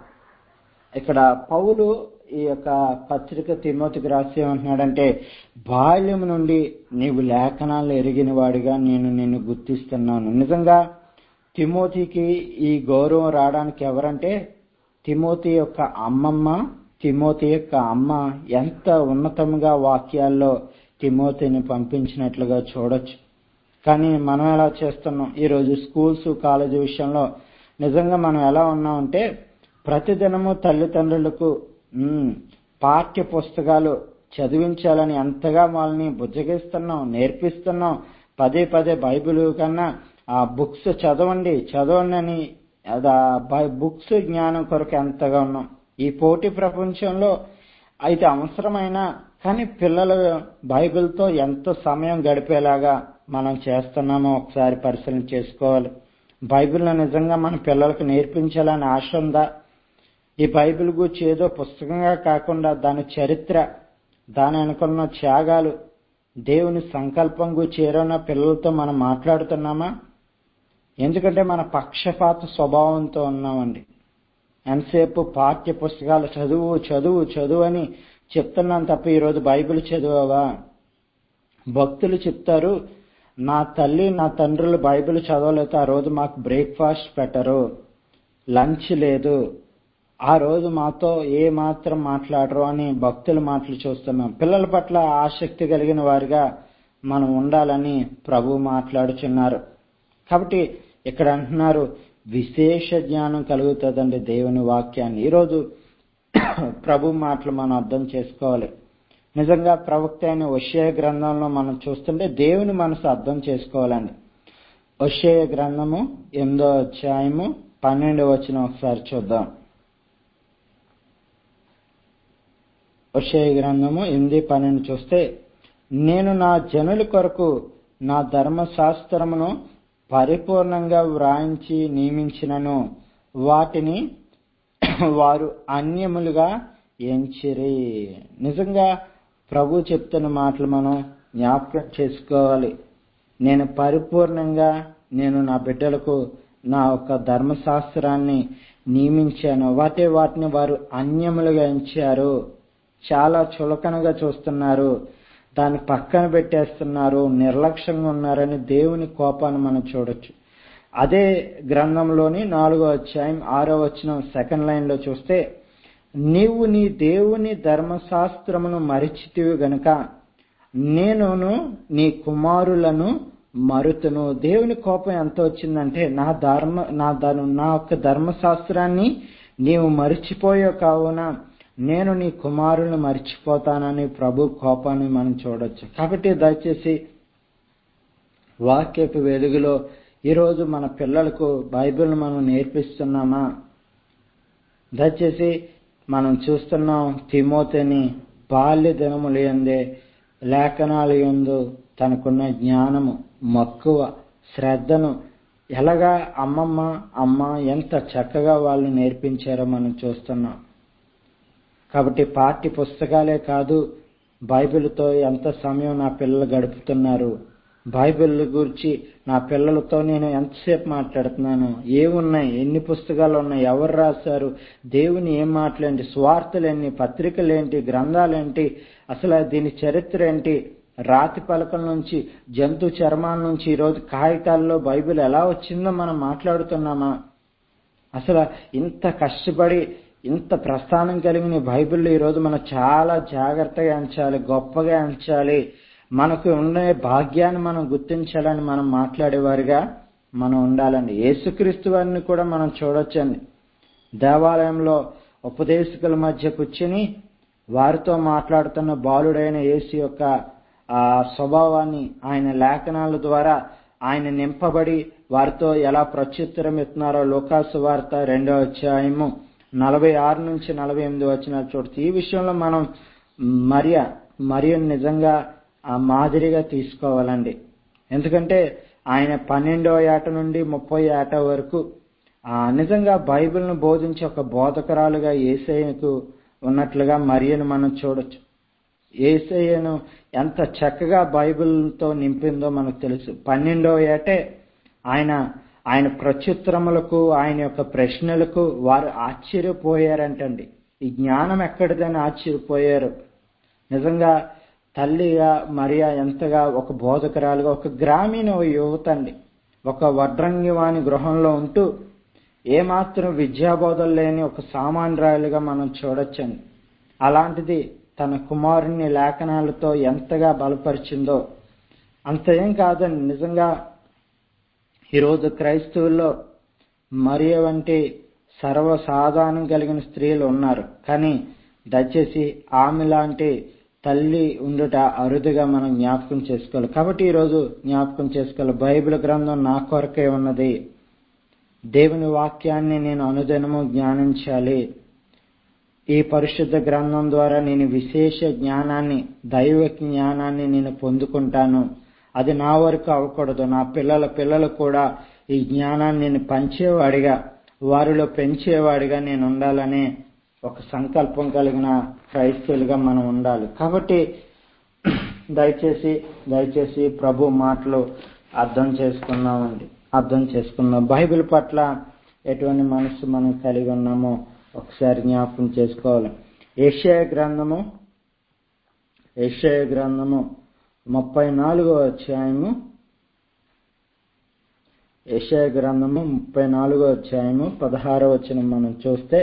ఇక్కడ పౌలు ఈ యొక్క పత్రిక తిమోతికి రాసి ఏమంటున్నాడంటే బాల్యం నుండి నీవు లేఖనాలు ఎరిగిన వాడిగా నేను నిన్ను గుర్తిస్తున్నాను నిజంగా తిమోతికి ఈ గౌరవం రావడానికి ఎవరంటే తిమోతి యొక్క అమ్మమ్మ తిమోతి యొక్క అమ్మ ఎంత ఉన్నతంగా వాక్యాల్లో తిమోతిని పంపించినట్లుగా చూడొచ్చు కానీ మనం ఎలా చేస్తున్నాం ఈరోజు స్కూల్స్ కాలేజీ విషయంలో నిజంగా మనం ఎలా ఉన్నామంటే ప్రతిదినము తల్లిదండ్రులకు పాఠ్య పుస్తకాలు చదివించాలని ఎంతగా వాళ్ళని బుజ్జగిస్తున్నాం నేర్పిస్తున్నాం పదే పదే బైబిల్ కన్నా ఆ బుక్స్ చదవండి చదవండి అని బుక్స్ జ్ఞానం కొరకు ఎంతగా ఉన్నాం ఈ పోటీ ప్రపంచంలో అయితే అవసరమైన కానీ పిల్లలు బైబిల్తో ఎంత సమయం గడిపేలాగా మనం చేస్తున్నామో ఒకసారి పరిశీలన చేసుకోవాలి బైబిల్ను నిజంగా మన పిల్లలకు నేర్పించాలని ఆశ ఉందా ఈ బైబిల్ గురించి ఏదో పుస్తకంగా కాకుండా దాని చరిత్ర దాని అనుకున్న త్యాగాలు దేవుని సంకల్పం గురించి ఏమైనా పిల్లలతో మనం మాట్లాడుతున్నామా ఎందుకంటే మన పక్షపాత స్వభావంతో ఉన్నామండి ఎంతసేపు పాఠ్య పుస్తకాలు చదువు చదువు చదువు అని చెప్తున్నాను తప్ప ఈరోజు బైబిల్ చదివావా భక్తులు చెప్తారు నా తల్లి నా తండ్రులు బైబిల్ చదవలేదు ఆ రోజు మాకు బ్రేక్ఫాస్ట్ పెట్టరు లంచ్ లేదు ఆ రోజు మాతో ఏ మాత్రం మాట్లాడరు అని భక్తుల మాటలు చూస్తున్నాం పిల్లల పట్ల ఆసక్తి కలిగిన వారిగా మనం ఉండాలని ప్రభు మాట్లాడుచున్నారు కాబట్టి ఇక్కడ అంటున్నారు విశేష జ్ఞానం కలుగుతుందండి దేవుని వాక్యాన్ని ఈరోజు ప్రభు మాటలు మనం అర్థం చేసుకోవాలి నిజంగా ప్రవక్త అయిన వషయ గ్రంథంలో మనం చూస్తుంటే దేవుని మనసు అర్థం చేసుకోవాలండి వషయ గ్రంథము ఎనిమిదో అధ్యాయము పన్నెండు వచ్చిన ఒకసారి చూద్దాం వషయ గ్రంథము ఎనిమిది పన్నెండు చూస్తే నేను నా జనుల కొరకు నా ధర్మశాస్త్రమును పరిపూర్ణంగా వ్రాయించి నియమించినను వాటిని వారు అన్యములుగా ఎంచిరి నిజంగా ప్రభు చెప్తున్న మాటలు మనం జ్ఞాపకం చేసుకోవాలి నేను పరిపూర్ణంగా నేను నా బిడ్డలకు నా యొక్క ధర్మశాస్త్రాన్ని నియమించాను వాటి వాటిని వారు అన్యములుగా ఎంచారు చాలా చులకనగా చూస్తున్నారు దాన్ని పక్కన పెట్టేస్తున్నారు నిర్లక్ష్యంగా ఉన్నారని దేవుని కోపాన్ని మనం చూడొచ్చు అదే గ్రంథంలోని నాలుగో అధ్యాయం ఆరో వచ్చిన సెకండ్ లైన్ లో చూస్తే నీవు నీ దేవుని ధర్మశాస్త్రమును మరిచితివి గనుక నేనును నీ కుమారులను మరుతును దేవుని కోపం ఎంత వచ్చిందంటే నా ధర్మ నా ధర్మ నా యొక్క ధర్మశాస్త్రాన్ని నీవు మరిచిపోయే కావున నేను నీ కుమారులను మర్చిపోతానని ప్రభు కోపాన్ని మనం చూడొచ్చు కాబట్టి దయచేసి వాక్యపు వెలుగులో ఈరోజు మన పిల్లలకు బైబిల్ను మనం నేర్పిస్తున్నామా దయచేసి మనం చూస్తున్నాం తిమోతిని బాల్య దినములు ఎందే లేఖనాలు ఎందు తనకున్న జ్ఞానము మక్కువ శ్రద్ధను ఎలాగా అమ్మమ్మ అమ్మ ఎంత చక్కగా వాళ్ళు నేర్పించారో మనం చూస్తున్నాం కాబట్టి పాఠ్య పుస్తకాలే కాదు బైబిల్తో ఎంత సమయం నా పిల్లలు గడుపుతున్నారు బైబిల్ గురించి నా పిల్లలతో నేను ఎంతసేపు మాట్లాడుతున్నాను ఏమున్నాయి ఎన్ని పుస్తకాలు ఉన్నాయి ఎవరు రాశారు దేవుని ఏం మాటలేంటి స్వార్థలేంటి పత్రికలేంటి గ్రంథాలేంటి అసలు దీని చరిత్ర ఏంటి రాతి పలకల నుంచి జంతు చర్మాల నుంచి ఈరోజు కాగితాల్లో బైబిల్ ఎలా వచ్చిందో మనం మాట్లాడుతున్నామా అసలు ఇంత కష్టపడి ఇంత ప్రస్థానం కలిగిన బైబిల్ ఈరోజు మనం చాలా జాగ్రత్తగా ఎంచాలి గొప్పగా ఎంచాలి మనకు ఉండే భాగ్యాన్ని మనం గుర్తించాలని మనం మాట్లాడేవారిగా మనం ఉండాలండి యేసుక్రీస్తు వారిని కూడా మనం చూడొచ్చండి దేవాలయంలో ఉపదేశకుల మధ్య కూర్చుని వారితో మాట్లాడుతున్న బాలుడైన యేసు యొక్క ఆ స్వభావాన్ని ఆయన లేఖనాల ద్వారా ఆయన నింపబడి వారితో ఎలా ప్రత్యుత్తరం ఇస్తున్నారో లోకాసు వార్త రెండో అధ్యాయము నలభై ఆరు నుంచి నలభై ఎనిమిది వచ్చిన చూడచ్చు ఈ విషయంలో మనం మరియ మరియు నిజంగా ఆ మాదిరిగా తీసుకోవాలండి ఎందుకంటే ఆయన పన్నెండో ఏట నుండి ముప్పై ఏట వరకు ఆ నిజంగా బైబిల్ను బోధించే ఒక బోధకురాలుగా ఏసయ్యకు ఉన్నట్లుగా మరియను మనం చూడొచ్చు ఏసయ్యను ఎంత చక్కగా బైబిల్తో నింపిందో మనకు తెలుసు పన్నెండో ఏటే ఆయన ఆయన ప్రత్యుత్తరములకు ఆయన యొక్క ప్రశ్నలకు వారు ఆశ్చర్యపోయారంటండి ఈ జ్ఞానం ఎక్కడిదని ఆశ్చర్యపోయారు నిజంగా తల్లిగా మరియా ఎంతగా ఒక బోధకురాలుగా ఒక గ్రామీణ యువత అండి ఒక వడ్రంగివాణి గృహంలో ఉంటూ ఏమాత్రం విద్యాబోధలు లేని ఒక సామాన్యురాలుగా మనం చూడొచ్చండి అలాంటిది తన కుమారుని లేఖనాలతో ఎంతగా బలపరిచిందో అంత ఏం కాదండి నిజంగా ఈరోజు క్రైస్తవుల్లో మరియ వంటి సర్వసాధారణం కలిగిన స్త్రీలు ఉన్నారు కానీ దయచేసి ఆమె లాంటి తల్లి ఉండుట అరుదుగా మనం జ్ఞాపకం చేసుకోవాలి కాబట్టి ఈరోజు జ్ఞాపకం చేసుకోవాలి బైబిల్ గ్రంథం నా కొరకే ఉన్నది దేవుని వాక్యాన్ని నేను అనుదినము జ్ఞానించాలి ఈ పరిశుద్ధ గ్రంథం ద్వారా నేను విశేష జ్ఞానాన్ని దైవ జ్ఞానాన్ని నేను పొందుకుంటాను అది నా వరకు అవ్వకూడదు నా పిల్లల పిల్లలు కూడా ఈ జ్ఞానాన్ని నేను పంచేవాడిగా వారిలో పెంచేవాడిగా నేను ఉండాలనే ఒక సంకల్పం కలిగిన క్రైస్తవులుగా మనం ఉండాలి కాబట్టి దయచేసి దయచేసి ప్రభు మాటలు అర్థం చేసుకున్నామండి అర్థం చేసుకున్నాం బైబిల్ పట్ల ఎటువంటి మనసు మనం కలిగి ఉన్నామో ఒకసారి జ్ఞాపకం చేసుకోవాలి ఏషియా గ్రంథము ఏషియా గ్రంథము ముప్పై నాలుగో అధ్యాయము ఏషియా గ్రంథము ముప్పై నాలుగో అధ్యాయము పదహారో వచ్చిన మనం చూస్తే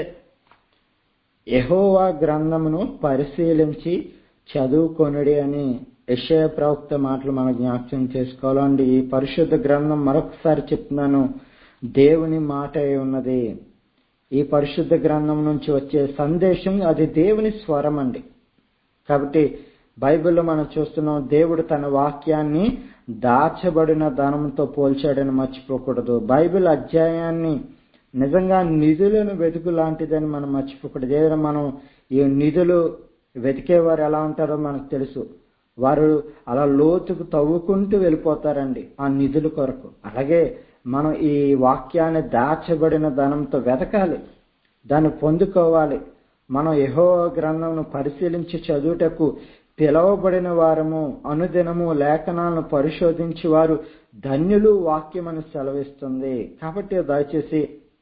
యహోవా గ్రంథమును పరిశీలించి చదువుకొనుడి అని యషయ ప్రవక్త మాటలు మనం జ్ఞాపకం చేసుకోవాలండి ఈ పరిశుద్ధ గ్రంథం మరొకసారి చెప్తున్నాను దేవుని మాట అయి ఉన్నది ఈ పరిశుద్ధ గ్రంథం నుంచి వచ్చే సందేశం అది దేవుని స్వరం అండి కాబట్టి బైబిల్లో మనం చూస్తున్నాం దేవుడు తన వాక్యాన్ని దాచబడిన ధనంతో పోల్చాడని మర్చిపోకూడదు బైబిల్ అధ్యాయాన్ని నిజంగా నిధులను వెతుకు లాంటిదని మనం మర్చిపోకూడదు ఏదైనా మనం ఈ నిధులు వెతికేవారు ఎలా ఉంటారో మనకు తెలుసు వారు అలా లోతుకు తవ్వుకుంటూ వెళ్ళిపోతారండి ఆ నిధుల కొరకు అలాగే మనం ఈ వాక్యాన్ని దాచబడిన ధనంతో వెతకాలి దాన్ని పొందుకోవాలి మనం యహో గ్రంథంను పరిశీలించి చదువుటకు పిలవబడిన వారము అనుదినము లేఖనాలను పరిశోధించి వారు ధన్యులు వాక్యమని సెలవిస్తుంది కాబట్టి దయచేసి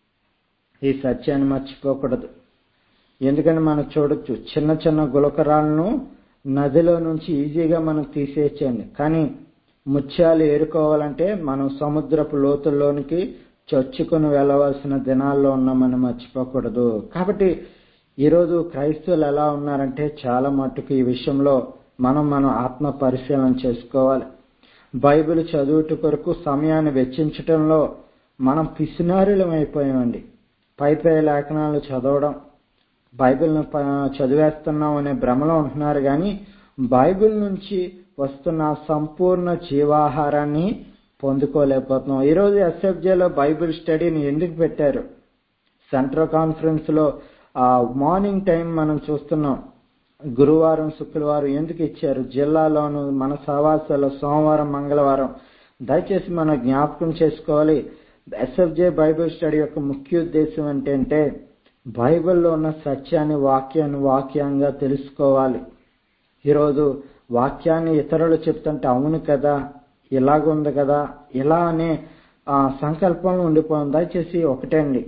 ఈ సత్యాన్ని మర్చిపోకూడదు ఎందుకని మనం చూడొచ్చు చిన్న చిన్న గులకరాలను నదిలో నుంచి ఈజీగా మనం తీసేయచ్చండి కానీ ముత్యాలు ఏరుకోవాలంటే మనం సముద్రపు లోతుల్లోనికి చొచ్చుకొని వెళ్ళవలసిన దినాల్లో ఉన్నామని మర్చిపోకూడదు కాబట్టి ఈరోజు క్రైస్తవులు ఎలా ఉన్నారంటే చాలా మట్టుకు ఈ విషయంలో మనం మనం ఆత్మ పరిశీలన చేసుకోవాలి బైబిల్ చదువుట కొరకు సమయాన్ని వెచ్చించటంలో మనం పిసినారులం అయిపోయామండి పై పై లేఖనాలు చదవడం బైబిల్ను చదివేస్తున్నాం అనే భ్రమలో ఉంటున్నారు కానీ బైబిల్ నుంచి వస్తున్న సంపూర్ణ జీవాహారాన్ని పొందుకోలేకపోతున్నాం ఈరోజు ఎస్ఎఫ్జేలో బైబిల్ స్టడీని ఎందుకు పెట్టారు సెంట్రల్ కాన్ఫరెన్స్ లో ఆ మార్నింగ్ టైం మనం చూస్తున్నాం గురువారం శుక్రవారం ఎందుకు ఇచ్చారు జిల్లాలోను మన సహవాసాల్లో సోమవారం మంగళవారం దయచేసి మనం జ్ఞాపకం చేసుకోవాలి ఎస్ఎఫ్జే బైబిల్ స్టడీ యొక్క ముఖ్య ఉద్దేశం ఏంటంటే బైబిల్లో ఉన్న సత్యాన్ని వాక్యాన్ని వాక్యంగా తెలుసుకోవాలి ఈరోజు వాక్యాన్ని ఇతరులు చెప్తుంటే అవును కదా ఇలాగుంది కదా ఇలా అనే ఆ సంకల్పంలో ఉండిపోయింది దయచేసి ఒకటే అండి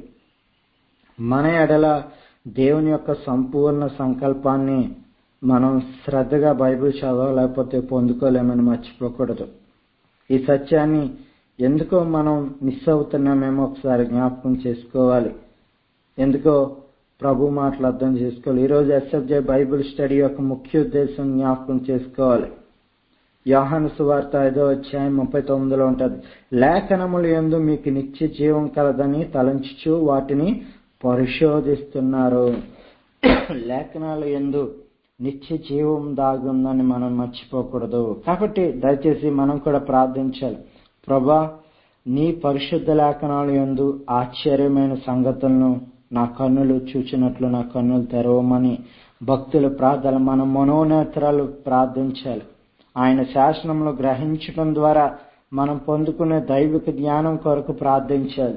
మన ఎడల దేవుని యొక్క సంపూర్ణ సంకల్పాన్ని మనం శ్రద్ధగా బైబిల్ చదవలేకపోతే పొందుకోలేమని మర్చిపోకూడదు ఈ సత్యాన్ని ఎందుకో మనం మిస్ అవుతున్నామేమో ఒకసారి జ్ఞాపకం చేసుకోవాలి ఎందుకో ప్రభు మాటలు అర్థం చేసుకోవాలి ఈరోజు ఎస్ఎఫ్జే బైబిల్ స్టడీ యొక్క ముఖ్య ఉద్దేశం జ్ఞాపకం చేసుకోవాలి యోహాను సువార్త ఐదో అధ్యాయం ముప్పై తొమ్మిదిలో ఉంటది లేఖనములు ఎందు మీకు నిత్య జీవం కలదని తలంచుచు వాటిని పరిశోధిస్తున్నారు లేఖనాల ఎందు నిత్య జీవం దాగుందని మనం మర్చిపోకూడదు కాబట్టి దయచేసి మనం కూడా ప్రార్థించాలి ప్రభా నీ పరిశుద్ధ లేఖనాల ఎందు ఆశ్చర్యమైన సంగతులను నా కన్నులు చూచినట్లు నా కన్నులు తెరవమని భక్తుల ప్రార్థన మన మనోనేత్రాలు ప్రార్థించాలి ఆయన శాసనంలో గ్రహించడం ద్వారా మనం పొందుకునే దైవిక జ్ఞానం కొరకు ప్రార్థించాలి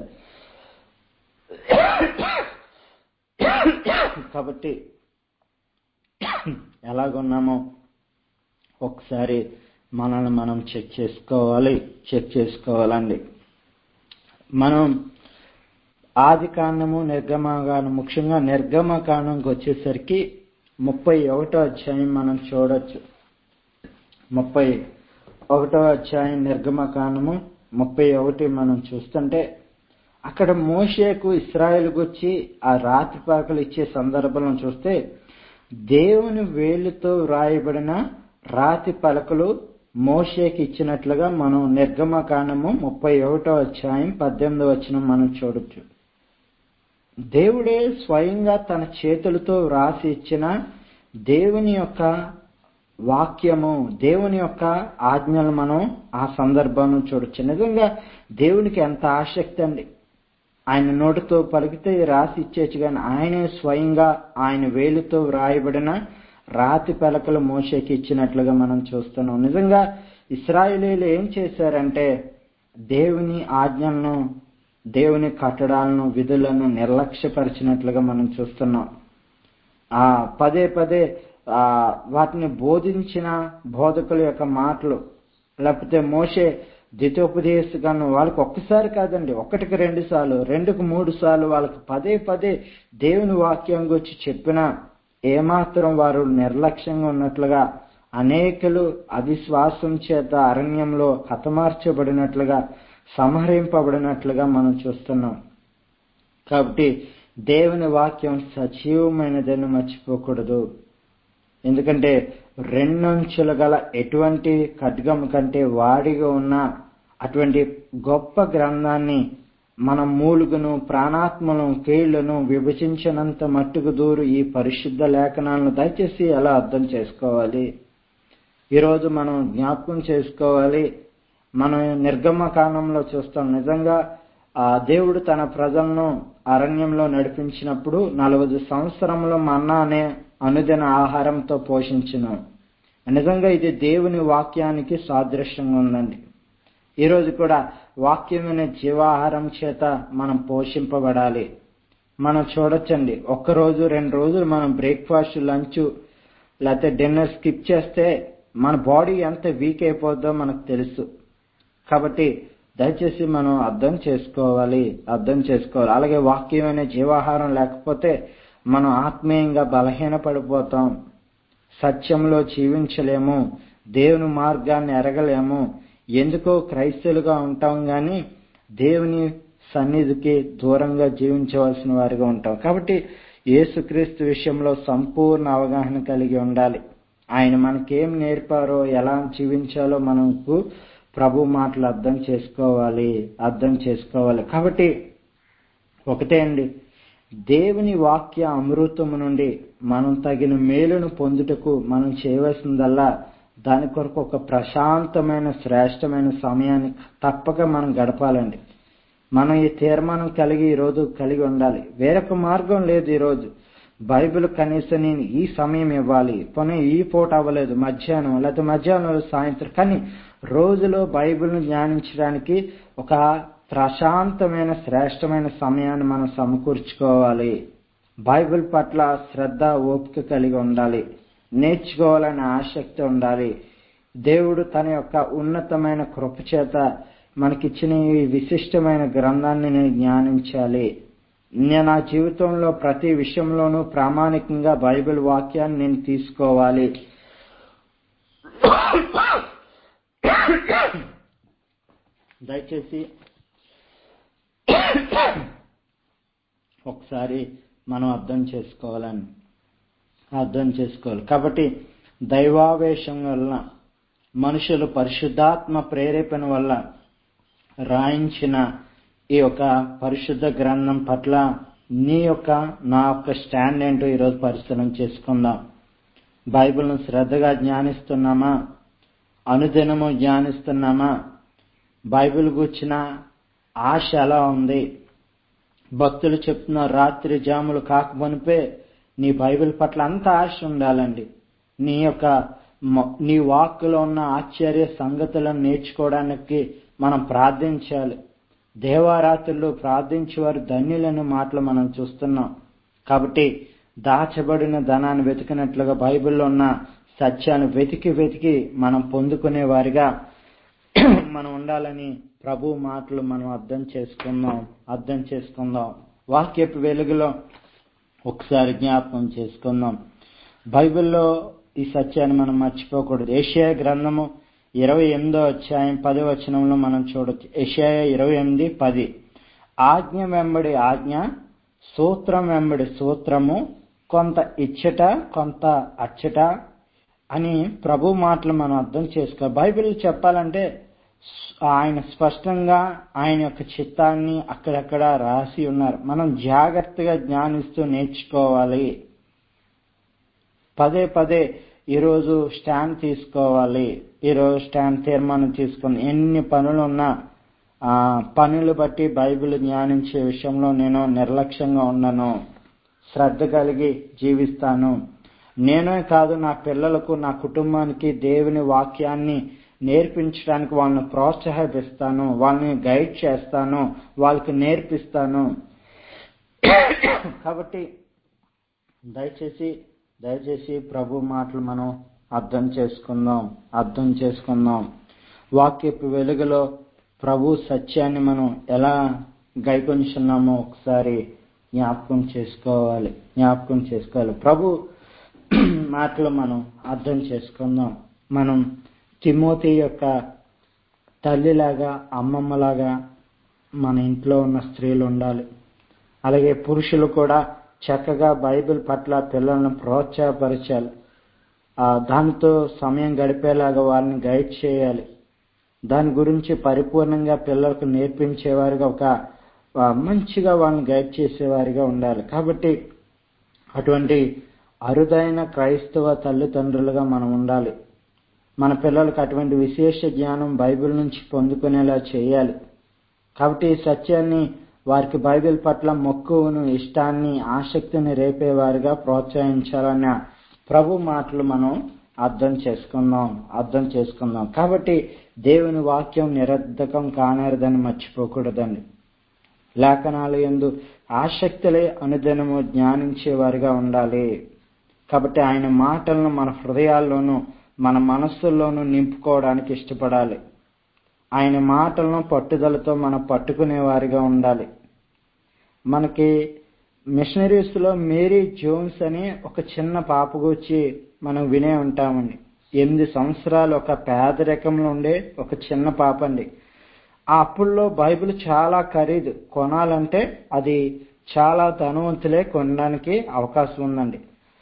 కాబట్టి ఎలాగున్నామో ఒకసారి మనల్ని మనం చెక్ చేసుకోవాలి చెక్ చేసుకోవాలండి మనం ఆది కాండము నిర్గమకాండం ముఖ్యంగా నిర్గమకాండంకి వచ్చేసరికి ముప్పై ఒకటో అధ్యాయం మనం చూడొచ్చు ముప్పై ఒకటో అధ్యాయం నిర్గమకాండము ముప్పై ఒకటి మనం చూస్తుంటే అక్కడ మోషేకు ఇస్రాయల్ వచ్చి ఆ రాతి పాకలు ఇచ్చే సందర్భంలో చూస్తే దేవుని వేలుతో వ్రాయబడిన రాతి పలకలు మోషేకి ఇచ్చినట్లుగా మనం నిర్గమకాండము ముప్పై ఒకటో అధ్యాయం పద్దెనిమిదో వచనం మనం చూడొచ్చు దేవుడే స్వయంగా తన చేతులతో వ్రాసి ఇచ్చిన దేవుని యొక్క వాక్యము దేవుని యొక్క ఆజ్ఞలు మనం ఆ సందర్భంలో చూడొచ్చు నిజంగా దేవునికి ఎంత ఆసక్తి అండి ఆయన నోటితో పలికితే రాసి ఇచ్చేచ్చు కానీ ఆయనే స్వయంగా ఆయన వేలుతో వ్రాయబడిన రాతి పలకలు మోషేకి ఇచ్చినట్లుగా మనం చూస్తున్నాం నిజంగా ఇస్రాయేలీలు ఏం చేశారంటే దేవుని ఆజ్ఞలను దేవుని కట్టడాలను విధులను నిర్లక్ష్యపరిచినట్లుగా మనం చూస్తున్నాం ఆ పదే పదే ఆ వాటిని బోధించిన బోధకుల యొక్క మాటలు లేకపోతే మోసే ద్వితోపదేశకాలను వాళ్ళకి ఒక్కసారి కాదండి ఒకటికి రెండు సార్లు రెండుకు మూడు సార్లు వాళ్ళకి పదే పదే దేవుని వాక్యం గురించి చెప్పినా ఏమాత్రం వారు నిర్లక్ష్యంగా ఉన్నట్లుగా అనేకులు అవిశ్వాసం చేత అరణ్యంలో హతమార్చబడినట్లుగా సంహరింపబడినట్లుగా మనం చూస్తున్నాం కాబట్టి దేవుని వాక్యం సజీవమైనదని మర్చిపోకూడదు ఎందుకంటే రెండంచులు గల ఎటువంటి ఖడ్గం కంటే వాడిగా ఉన్న అటువంటి గొప్ప గ్రంథాన్ని మన మూలుగును ప్రాణాత్మను కీళ్లను విభజించినంత మట్టుకు దూరు ఈ పరిశుద్ధ లేఖనాలను దయచేసి ఎలా అర్థం చేసుకోవాలి ఈరోజు మనం జ్ఞాపకం చేసుకోవాలి మనం నిర్గమ కాలంలో చూస్తాం నిజంగా ఆ దేవుడు తన ప్రజలను అరణ్యంలో నడిపించినప్పుడు నలభై సంవత్సరంలో మన్నా అనే అనుదిన ఆహారంతో పోషించిన నిజంగా ఇది దేవుని వాక్యానికి సాదృశ్యంగా ఉందండి ఈరోజు కూడా వాక్యమైన జీవాహారం చేత మనం పోషింపబడాలి మనం చూడొచ్చండి ఒక్క రోజు రెండు రోజులు మనం బ్రేక్ఫాస్ట్ లంచ్ లేకపోతే డిన్నర్ స్కిప్ చేస్తే మన బాడీ ఎంత వీక్ అయిపోద్దో మనకు తెలుసు కాబట్టి దయచేసి మనం అర్థం చేసుకోవాలి అర్థం చేసుకోవాలి అలాగే వాక్యమైన జీవాహారం లేకపోతే మనం ఆత్మీయంగా బలహీన పడిపోతాం సత్యంలో జీవించలేము దేవుని మార్గాన్ని ఎరగలేము ఎందుకో క్రైస్తవులుగా ఉంటాం కానీ దేవుని సన్నిధికి దూరంగా జీవించవలసిన వారిగా ఉంటాం కాబట్టి యేసుక్రీస్తు విషయంలో సంపూర్ణ అవగాహన కలిగి ఉండాలి ఆయన మనకేం నేర్పారో ఎలా జీవించాలో మనకు ప్రభు మాటలు అర్థం చేసుకోవాలి అర్థం చేసుకోవాలి కాబట్టి ఒకటే అండి దేవుని వాక్య అమృతము నుండి మనం తగిన మేలును పొందుటకు మనం చేయవలసిందల్లా దాని కొరకు ఒక ప్రశాంతమైన శ్రేష్టమైన సమయాన్ని తప్పక మనం గడపాలండి మనం ఈ తీర్మానం కలిగి ఈరోజు కలిగి ఉండాలి వేరొక మార్గం లేదు ఈరోజు బైబిల్ కనీసం నేను ఈ సమయం ఇవ్వాలి పోనీ ఈ పూట అవ్వలేదు మధ్యాహ్నం లేకపోతే మధ్యాహ్నం సాయంత్రం కానీ రోజులో బైబిల్ను ధ్యానించడానికి ఒక ప్రశాంతమైన శ్రేష్టమైన సమయాన్ని మనం సమకూర్చుకోవాలి బైబిల్ పట్ల శ్రద్ధ ఓపిక కలిగి ఉండాలి నేర్చుకోవాలనే ఆసక్తి ఉండాలి దేవుడు తన యొక్క ఉన్నతమైన కృప చేత మనకిచ్చిన ఈ విశిష్టమైన గ్రంథాన్ని నేను జ్ఞానించాలి నేను నా జీవితంలో ప్రతి విషయంలోనూ ప్రామాణికంగా బైబిల్ వాక్యాన్ని నేను తీసుకోవాలి దయచేసి ఒకసారి మనం అర్థం చేసుకోవాలని అర్థం చేసుకోవాలి కాబట్టి దైవావేశం వలన మనుషులు పరిశుద్ధాత్మ ప్రేరేపణ వల్ల రాయించిన ఈ యొక్క పరిశుద్ధ గ్రంథం పట్ల నీ యొక్క నా యొక్క స్టాండ్ ఏంటో ఈరోజు పరిశీలన చేసుకుందాం బైబిల్ను శ్రద్ధగా జ్ఞానిస్తున్నామా అనుదినము జ్ఞానిస్తున్నామా బైబిల్ కూర్చిన ఆశ ఎలా ఉంది భక్తులు చెప్తున్న రాత్రి జాములు కాకమునిపే నీ బైబిల్ పట్ల అంత ఆశ ఉండాలండి నీ యొక్క నీ వాక్కులో ఉన్న ఆశ్చర్య సంగతులను నేర్చుకోవడానికి మనం ప్రార్థించాలి దేవారాత్రులు ప్రార్థించేవారు ధన్యులని మాటలు మనం చూస్తున్నాం కాబట్టి దాచబడిన ధనాన్ని వెతికినట్లుగా బైబిల్లో ఉన్న సత్యాన్ని వెతికి వెతికి మనం పొందుకునే వారిగా మనం ఉండాలని ప్రభు మాటలు మనం అర్థం చేసుకుందాం అర్థం చేసుకుందాం వాక్యపు వెలుగులో ఒకసారి జ్ఞాపకం చేసుకుందాం బైబిల్లో ఈ సత్యాన్ని మనం మర్చిపోకూడదు ఏషియా గ్రంథము ఇరవై ఎనిమిదో అధ్యాయం పది వచనంలో మనం చూడొచ్చు ఏషియా ఇరవై ఎనిమిది పది ఆజ్ఞ వెంబడి ఆజ్ఞ సూత్రం వెంబడి సూత్రము కొంత ఇచ్చట కొంత అచ్చట అని ప్రభు మాటలు మనం అర్థం చేసుకో బైబిల్ చెప్పాలంటే ఆయన స్పష్టంగా ఆయన యొక్క చిత్తాన్ని అక్కడక్కడ రాసి ఉన్నారు మనం జాగ్రత్తగా జ్ఞానిస్తూ నేర్చుకోవాలి పదే పదే ఈరోజు స్టాండ్ తీసుకోవాలి ఈరోజు స్టాండ్ తీర్మానం తీసుకుని ఎన్ని పనులు ఉన్నా ఆ పనులు బట్టి బైబిల్ జ్ఞానించే విషయంలో నేను నిర్లక్ష్యంగా ఉండను శ్రద్ధ కలిగి జీవిస్తాను నేనే కాదు నా పిల్లలకు నా కుటుంబానికి దేవుని వాక్యాన్ని నేర్పించడానికి వాళ్ళని ప్రోత్సాహిస్తాను వాళ్ళని గైడ్ చేస్తాను వాళ్ళకి నేర్పిస్తాను కాబట్టి దయచేసి దయచేసి ప్రభు మాటలు మనం అర్థం చేసుకుందాం అర్థం చేసుకుందాం వాక్యపు వెలుగులో ప్రభు సత్యాన్ని మనం ఎలా గైకొంచున్నామో ఒకసారి జ్ఞాపకం చేసుకోవాలి జ్ఞాపకం చేసుకోవాలి ప్రభు మాటలు మనం అర్థం చేసుకుందాం మనం తిమోతి యొక్క తల్లిలాగా అమ్మమ్మలాగా మన ఇంట్లో ఉన్న స్త్రీలు ఉండాలి అలాగే పురుషులు కూడా చక్కగా బైబిల్ పట్ల పిల్లలను ప్రోత్సాహపరచాలి దానితో సమయం గడిపేలాగా వారిని గైడ్ చేయాలి దాని గురించి పరిపూర్ణంగా పిల్లలకు నేర్పించేవారిగా ఒక మంచిగా వాళ్ళని గైడ్ చేసేవారిగా ఉండాలి కాబట్టి అటువంటి అరుదైన క్రైస్తవ తల్లిదండ్రులుగా మనం ఉండాలి మన పిల్లలకు అటువంటి విశేష జ్ఞానం బైబిల్ నుంచి పొందుకునేలా చేయాలి కాబట్టి ఈ సత్యాన్ని వారికి బైబిల్ పట్ల మక్కువను ఇష్టాన్ని ఆసక్తిని రేపేవారిగా ప్రోత్సహించాలన్న ప్రభు మాటలు మనం అర్థం చేసుకుందాం అర్థం చేసుకుందాం కాబట్టి దేవుని వాక్యం నిరర్ధకం కానేరదని మర్చిపోకూడదండి లేఖనాలు ఎందు ఆసక్తులే అనుదినము జ్ఞానించేవారిగా ఉండాలి కాబట్టి ఆయన మాటలను మన హృదయాల్లోనూ మన మనస్సుల్లోనూ నింపుకోవడానికి ఇష్టపడాలి ఆయన మాటలను పట్టుదలతో మనం పట్టుకునే వారిగా ఉండాలి మనకి మిషనరీస్ లో మేరీ జోన్స్ అని ఒక చిన్న పాప గురించి మనం వినే ఉంటామండి ఎనిమిది సంవత్సరాలు ఒక పేదరికంలో ఉండే ఒక చిన్న పాప అండి ఆ అప్పుల్లో బైబిల్ చాలా ఖరీదు కొనాలంటే అది చాలా ధనవంతులే కొనడానికి అవకాశం ఉందండి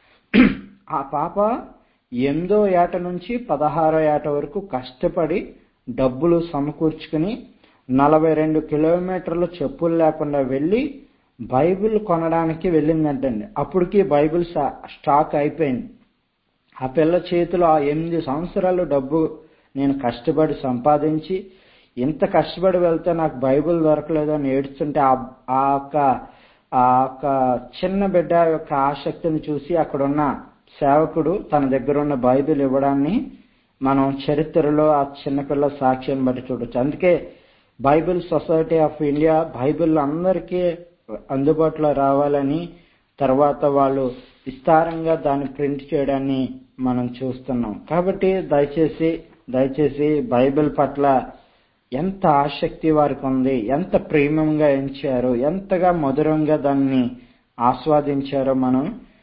ఆ పాప ఎనిమిదో ఏట నుంచి పదహారో ఏట వరకు కష్టపడి డబ్బులు సమకూర్చుకుని నలభై రెండు కిలోమీటర్లు చెప్పులు లేకుండా వెళ్ళి బైబిల్ కొనడానికి వెళ్ళిందంటండి అప్పటికి బైబిల్ స్టాక్ అయిపోయింది ఆ పిల్ల చేతిలో ఆ ఎనిమిది సంవత్సరాలు డబ్బు నేను కష్టపడి సంపాదించి ఇంత కష్టపడి వెళ్తే నాకు బైబిల్ దొరకలేదని ఏడుస్తుంటే ఆ యొక్క ఆ యొక్క చిన్న బిడ్డ యొక్క ఆసక్తిని చూసి అక్కడున్న సేవకుడు తన దగ్గర ఉన్న బైబిల్ ఇవ్వడాన్ని మనం చరిత్రలో ఆ చిన్నపిల్ల సాక్ష్యం బట్టి చూడొచ్చు అందుకే bible society of India bible అందరికీ అందుబాటులో రావాలని తర్వాత వాళ్ళు విస్తారంగా దాన్ని ప్రింట్ చేయడాన్ని మనం చూస్తున్నాం కాబట్టి దయచేసి దయచేసి బైబిల్ పట్ల ఎంత ఆసక్తి వారికి ఉంది ఎంత ప్రేమంగా ఎంచారో ఎంతగా మధురంగా దాన్ని ఆస్వాదించారో మనం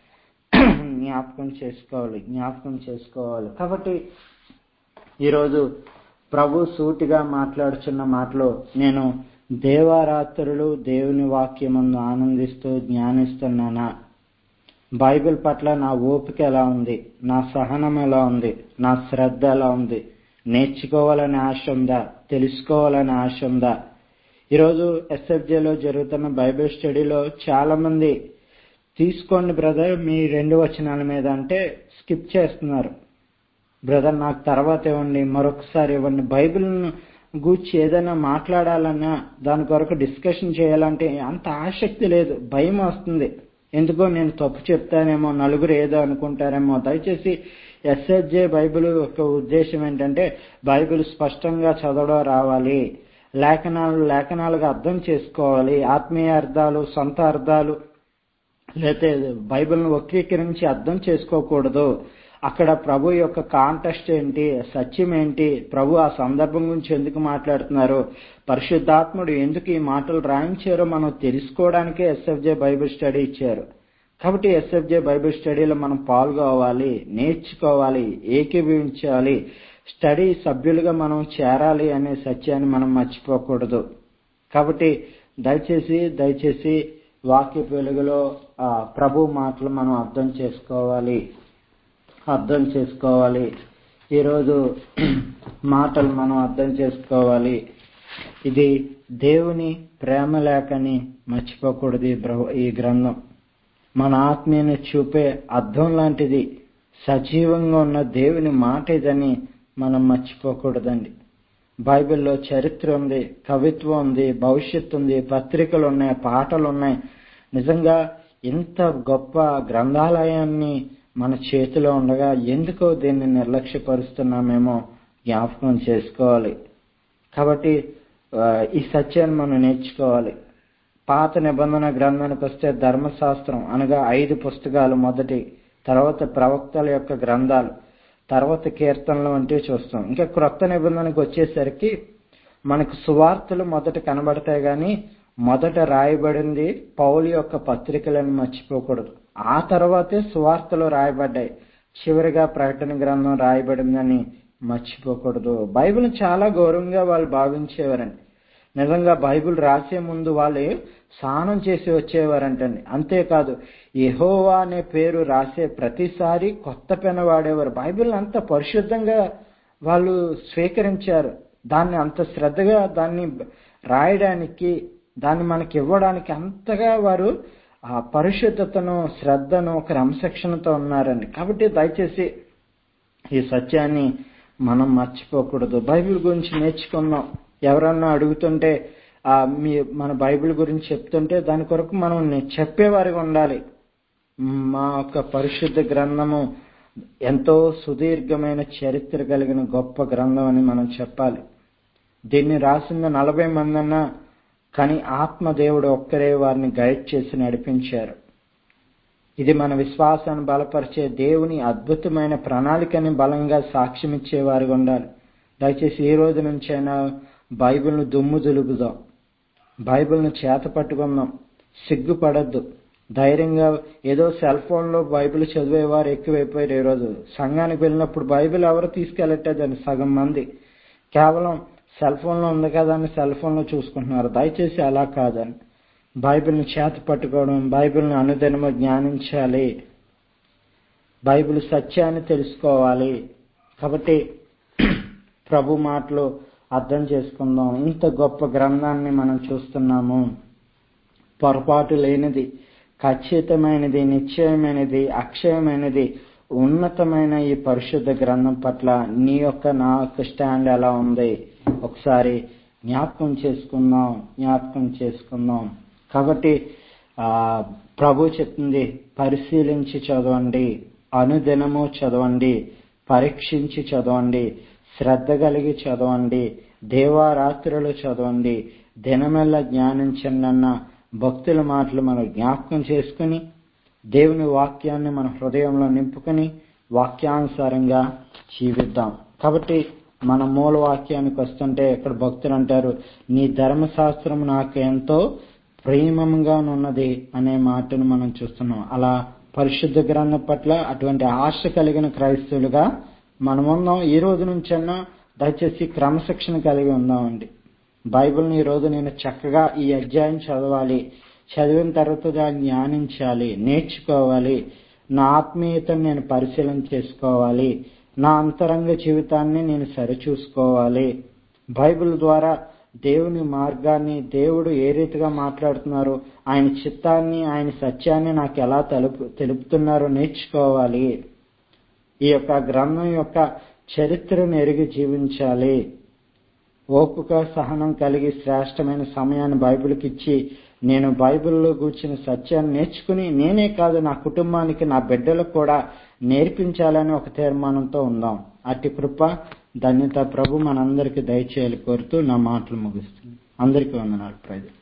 జ్ఞాపకం చేసుకోవాలి జ్ఞాపకం చేసుకోవాలి కాబట్టి ఈరోజు ప్రభు సూటిగా మాట్లాడుచున్న మాటలో నేను దేవారాత్రులు దేవుని వాక్యమందు ఆనందిస్తూ జ్ఞానిస్తున్నానా బైబిల్ పట్ల నా ఓపిక ఎలా ఉంది నా సహనం ఎలా ఉంది నా శ్రద్ధ ఎలా ఉంది నేర్చుకోవాలని ఆశ ఉందా తెలుసుకోవాలని ఆశ ఉందా ఈరోజు ఎస్ఎఫ్జేలో జరుగుతున్న బైబిల్ స్టడీలో చాలా మంది తీసుకోండి బ్రదర్ మీ రెండు వచనాల మీద అంటే స్కిప్ చేస్తున్నారు బ్రదర్ నాకు తర్వాత ఇవ్వండి మరొకసారి ఇవ్వండి బైబిల్ గూర్చి ఏదైనా మాట్లాడాలన్నా దాని కొరకు డిస్కషన్ చేయాలంటే అంత ఆసక్తి లేదు భయం వస్తుంది ఎందుకో నేను తప్పు చెప్తానేమో నలుగురు ఏదో అనుకుంటారేమో దయచేసి ఎస్ఎస్జే బైబిల్ యొక్క ఉద్దేశం ఏంటంటే బైబిల్ స్పష్టంగా చదవడం రావాలి లేఖనాలు లేఖనాలుగా అర్థం చేసుకోవాలి ఆత్మీయ అర్థాలు సొంత అర్థాలు లేతే బైబిల్ను వక్రీకరించి అర్థం చేసుకోకూడదు అక్కడ ప్రభు యొక్క కాంటెస్ట్ ఏంటి సత్యం ఏంటి ప్రభు ఆ సందర్భం గురించి ఎందుకు మాట్లాడుతున్నారు పరిశుద్ధాత్ముడు ఎందుకు ఈ మాటలు రాయించారో మనం తెలుసుకోవడానికే ఎస్ఎఫ్జే బైబిల్ స్టడీ ఇచ్చారు కాబట్టి ఎస్ఎఫ్జే బైబిల్ స్టడీలో మనం పాల్గొవాలి నేర్చుకోవాలి ఏకీభవించాలి స్టడీ సభ్యులుగా మనం చేరాలి అనే సత్యాన్ని మనం మర్చిపోకూడదు కాబట్టి దయచేసి దయచేసి వాక్య వెలుగులో ప్రభు మాటలు మనం అర్థం చేసుకోవాలి అర్థం చేసుకోవాలి ఈరోజు మాటలు మనం అర్థం చేసుకోవాలి ఇది దేవుని ప్రేమ లేఖని మర్చిపోకూడదు ఈ గ్రంథం మన ఆత్మీయని చూపే అర్థం లాంటిది సజీవంగా ఉన్న దేవుని మాట ఇదని మనం మర్చిపోకూడదండి బైబిల్లో చరిత్ర ఉంది కవిత్వం ఉంది భవిష్యత్తు ఉంది పత్రికలు ఉన్నాయి పాటలు ఉన్నాయి నిజంగా ఇంత గొప్ప గ్రంథాలయాన్ని మన చేతిలో ఉండగా ఎందుకో దీన్ని నిర్లక్ష్యపరుస్తున్నామేమో జ్ఞాపకం చేసుకోవాలి కాబట్టి ఈ సత్యాన్ని మనం నేర్చుకోవాలి పాత నిబంధన గ్రంథానికి వస్తే ధర్మశాస్త్రం అనగా ఐదు పుస్తకాలు మొదటి తర్వాత ప్రవక్తల యొక్క గ్రంథాలు తర్వాత కీర్తనలు వంటివి చూస్తాం ఇంకా క్రొత్త నిబంధనకు వచ్చేసరికి మనకు సువార్తలు మొదట కనబడతాయి కానీ మొదట రాయబడింది పౌలు యొక్క పత్రికలను మర్చిపోకూడదు ఆ తర్వాతే సువార్తలు రాయబడ్డాయి చివరిగా ప్రకటన గ్రంథం రాయబడిందని మర్చిపోకూడదు బైబిల్ చాలా గౌరవంగా వాళ్ళు భావించేవారండి నిజంగా బైబిల్ రాసే ముందు వాళ్ళు స్నానం చేసి వచ్చేవారంటండి అంతేకాదు యెహోవా అనే పేరు రాసే ప్రతిసారి కొత్త పెన వాడేవారు బైబిల్ అంత పరిశుద్ధంగా వాళ్ళు స్వీకరించారు దాన్ని అంత శ్రద్ధగా దాన్ని రాయడానికి దాన్ని మనకి ఇవ్వడానికి అంతగా వారు ఆ పరిశుద్ధతను శ్రద్ధను క్రమశిక్షణతో ఉన్నారండి కాబట్టి దయచేసి ఈ సత్యాన్ని మనం మర్చిపోకూడదు బైబిల్ గురించి నేర్చుకుందాం ఎవరన్నా అడుగుతుంటే ఆ మీ మన బైబిల్ గురించి చెప్తుంటే దాని కొరకు మనం చెప్పేవారిగా ఉండాలి మా యొక్క పరిశుద్ధ గ్రంథము ఎంతో సుదీర్ఘమైన చరిత్ర కలిగిన గొప్ప గ్రంథం అని మనం చెప్పాలి దీన్ని రాసిన నలభై మంది అన్నా కానీ ఆత్మదేవుడు ఒక్కరే వారిని గైడ్ చేసి నడిపించారు ఇది మన విశ్వాసాన్ని బలపరిచే దేవుని అద్భుతమైన ప్రణాళికని బలంగా సాక్ష్యం ఇచ్చేవారుగా ఉండాలి దయచేసి ఈ రోజు నుంచైనా బైబిల్ను దుమ్ము దులుపుదాం బైబిల్ను చేత పట్టుకుందాం సిగ్గుపడద్దు ధైర్యంగా ఏదో సెల్ ఫోన్లో బైబిల్ చదివేవారు ఎక్కువైపోయారు ఈరోజు సంఘానికి వెళ్ళినప్పుడు బైబిల్ ఎవరు తీసుకెళ్ళట్టేదని సగం మంది కేవలం సెల్ ఫోన్లో ఉంది కదా అని సెల్ ఫోన్లో చూసుకుంటున్నారు దయచేసి అలా కాదని బైబిల్ని చేత పట్టుకోవడం బైబిల్ని అనుదినము జ్ఞానించాలి బైబిల్ సత్యాన్ని తెలుసుకోవాలి కాబట్టి ప్రభు మాటలు అర్థం చేసుకుందాం ఇంత గొప్ప గ్రంథాన్ని మనం చూస్తున్నాము పొరపాటు లేనిది ఖచ్చితమైనది నిశ్చయమైనది అక్షయమైనది ఉన్నతమైన ఈ పరిశుద్ధ గ్రంథం పట్ల నీ యొక్క నా యొక్క స్టాండ్ ఎలా ఉంది ఒకసారి జ్ఞాపకం చేసుకుందాం జ్ఞాపకం చేసుకుందాం కాబట్టి ఆ ప్రభు చెప్తుంది పరిశీలించి చదవండి అనుదినము చదవండి పరీక్షించి చదవండి శ్రద్ధ కలిగి చదవండి దేవారాత్రులు చదవండి దినమెల్ల జ్ఞానించండి అన్న భక్తుల మాటలు మనం జ్ఞాపకం చేసుకుని దేవుని వాక్యాన్ని మన హృదయంలో నింపుకొని వాక్యానుసారంగా జీవిద్దాం కాబట్టి మన మూల వాక్యానికి వస్తుంటే ఇక్కడ భక్తులు అంటారు నీ ధర్మశాస్త్రం నాకు ఎంతో ప్రేమంగా ఉన్నది అనే మాటను మనం చూస్తున్నాం అలా పరిశుద్ధ గ్రంథం పట్ల అటువంటి ఆశ కలిగిన క్రైస్తవులుగా మనమున్నాం ఈ రోజు నుంచన్నా దయచేసి క్రమశిక్షణ కలిగి ఉందామండి బైబిల్ని ఈ రోజు నేను చక్కగా ఈ అధ్యాయం చదవాలి చదివిన తర్వాత దాన్ని ధ్యానించాలి నేర్చుకోవాలి నా ఆత్మీయతను నేను పరిశీలన చేసుకోవాలి నా అంతరంగ జీవితాన్ని నేను సరిచూసుకోవాలి బైబిల్ ద్వారా దేవుని మార్గాన్ని దేవుడు ఏ రీతిగా మాట్లాడుతున్నారో ఆయన చిత్తాన్ని ఆయన సత్యాన్ని నాకు ఎలా తెలుపు తెలుపుతున్నారో నేర్చుకోవాలి ఈ యొక్క గ్రంథం యొక్క చరిత్రను ఎరిగి జీవించాలి ఓపిక సహనం కలిగి శ్రేష్టమైన సమయాన్ని బైబిల్కి ఇచ్చి నేను బైబిల్లో కూర్చిన సత్యాన్ని నేర్చుకుని నేనే కాదు నా కుటుంబానికి నా బిడ్డలకు కూడా నేర్పించాలని ఒక తీర్మానంతో ఉందాం అట్టి కృప ధన్యత ప్రభు మనందరికీ దయచేయాలి కోరుతూ నా మాటలు ముగిస్తుంది అందరికీ వందనాలు ప్రజలు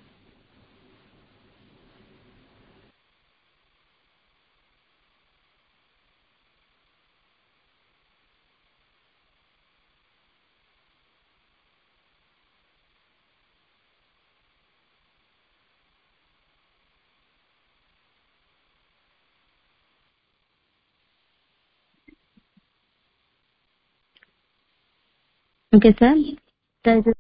ఓకే సార్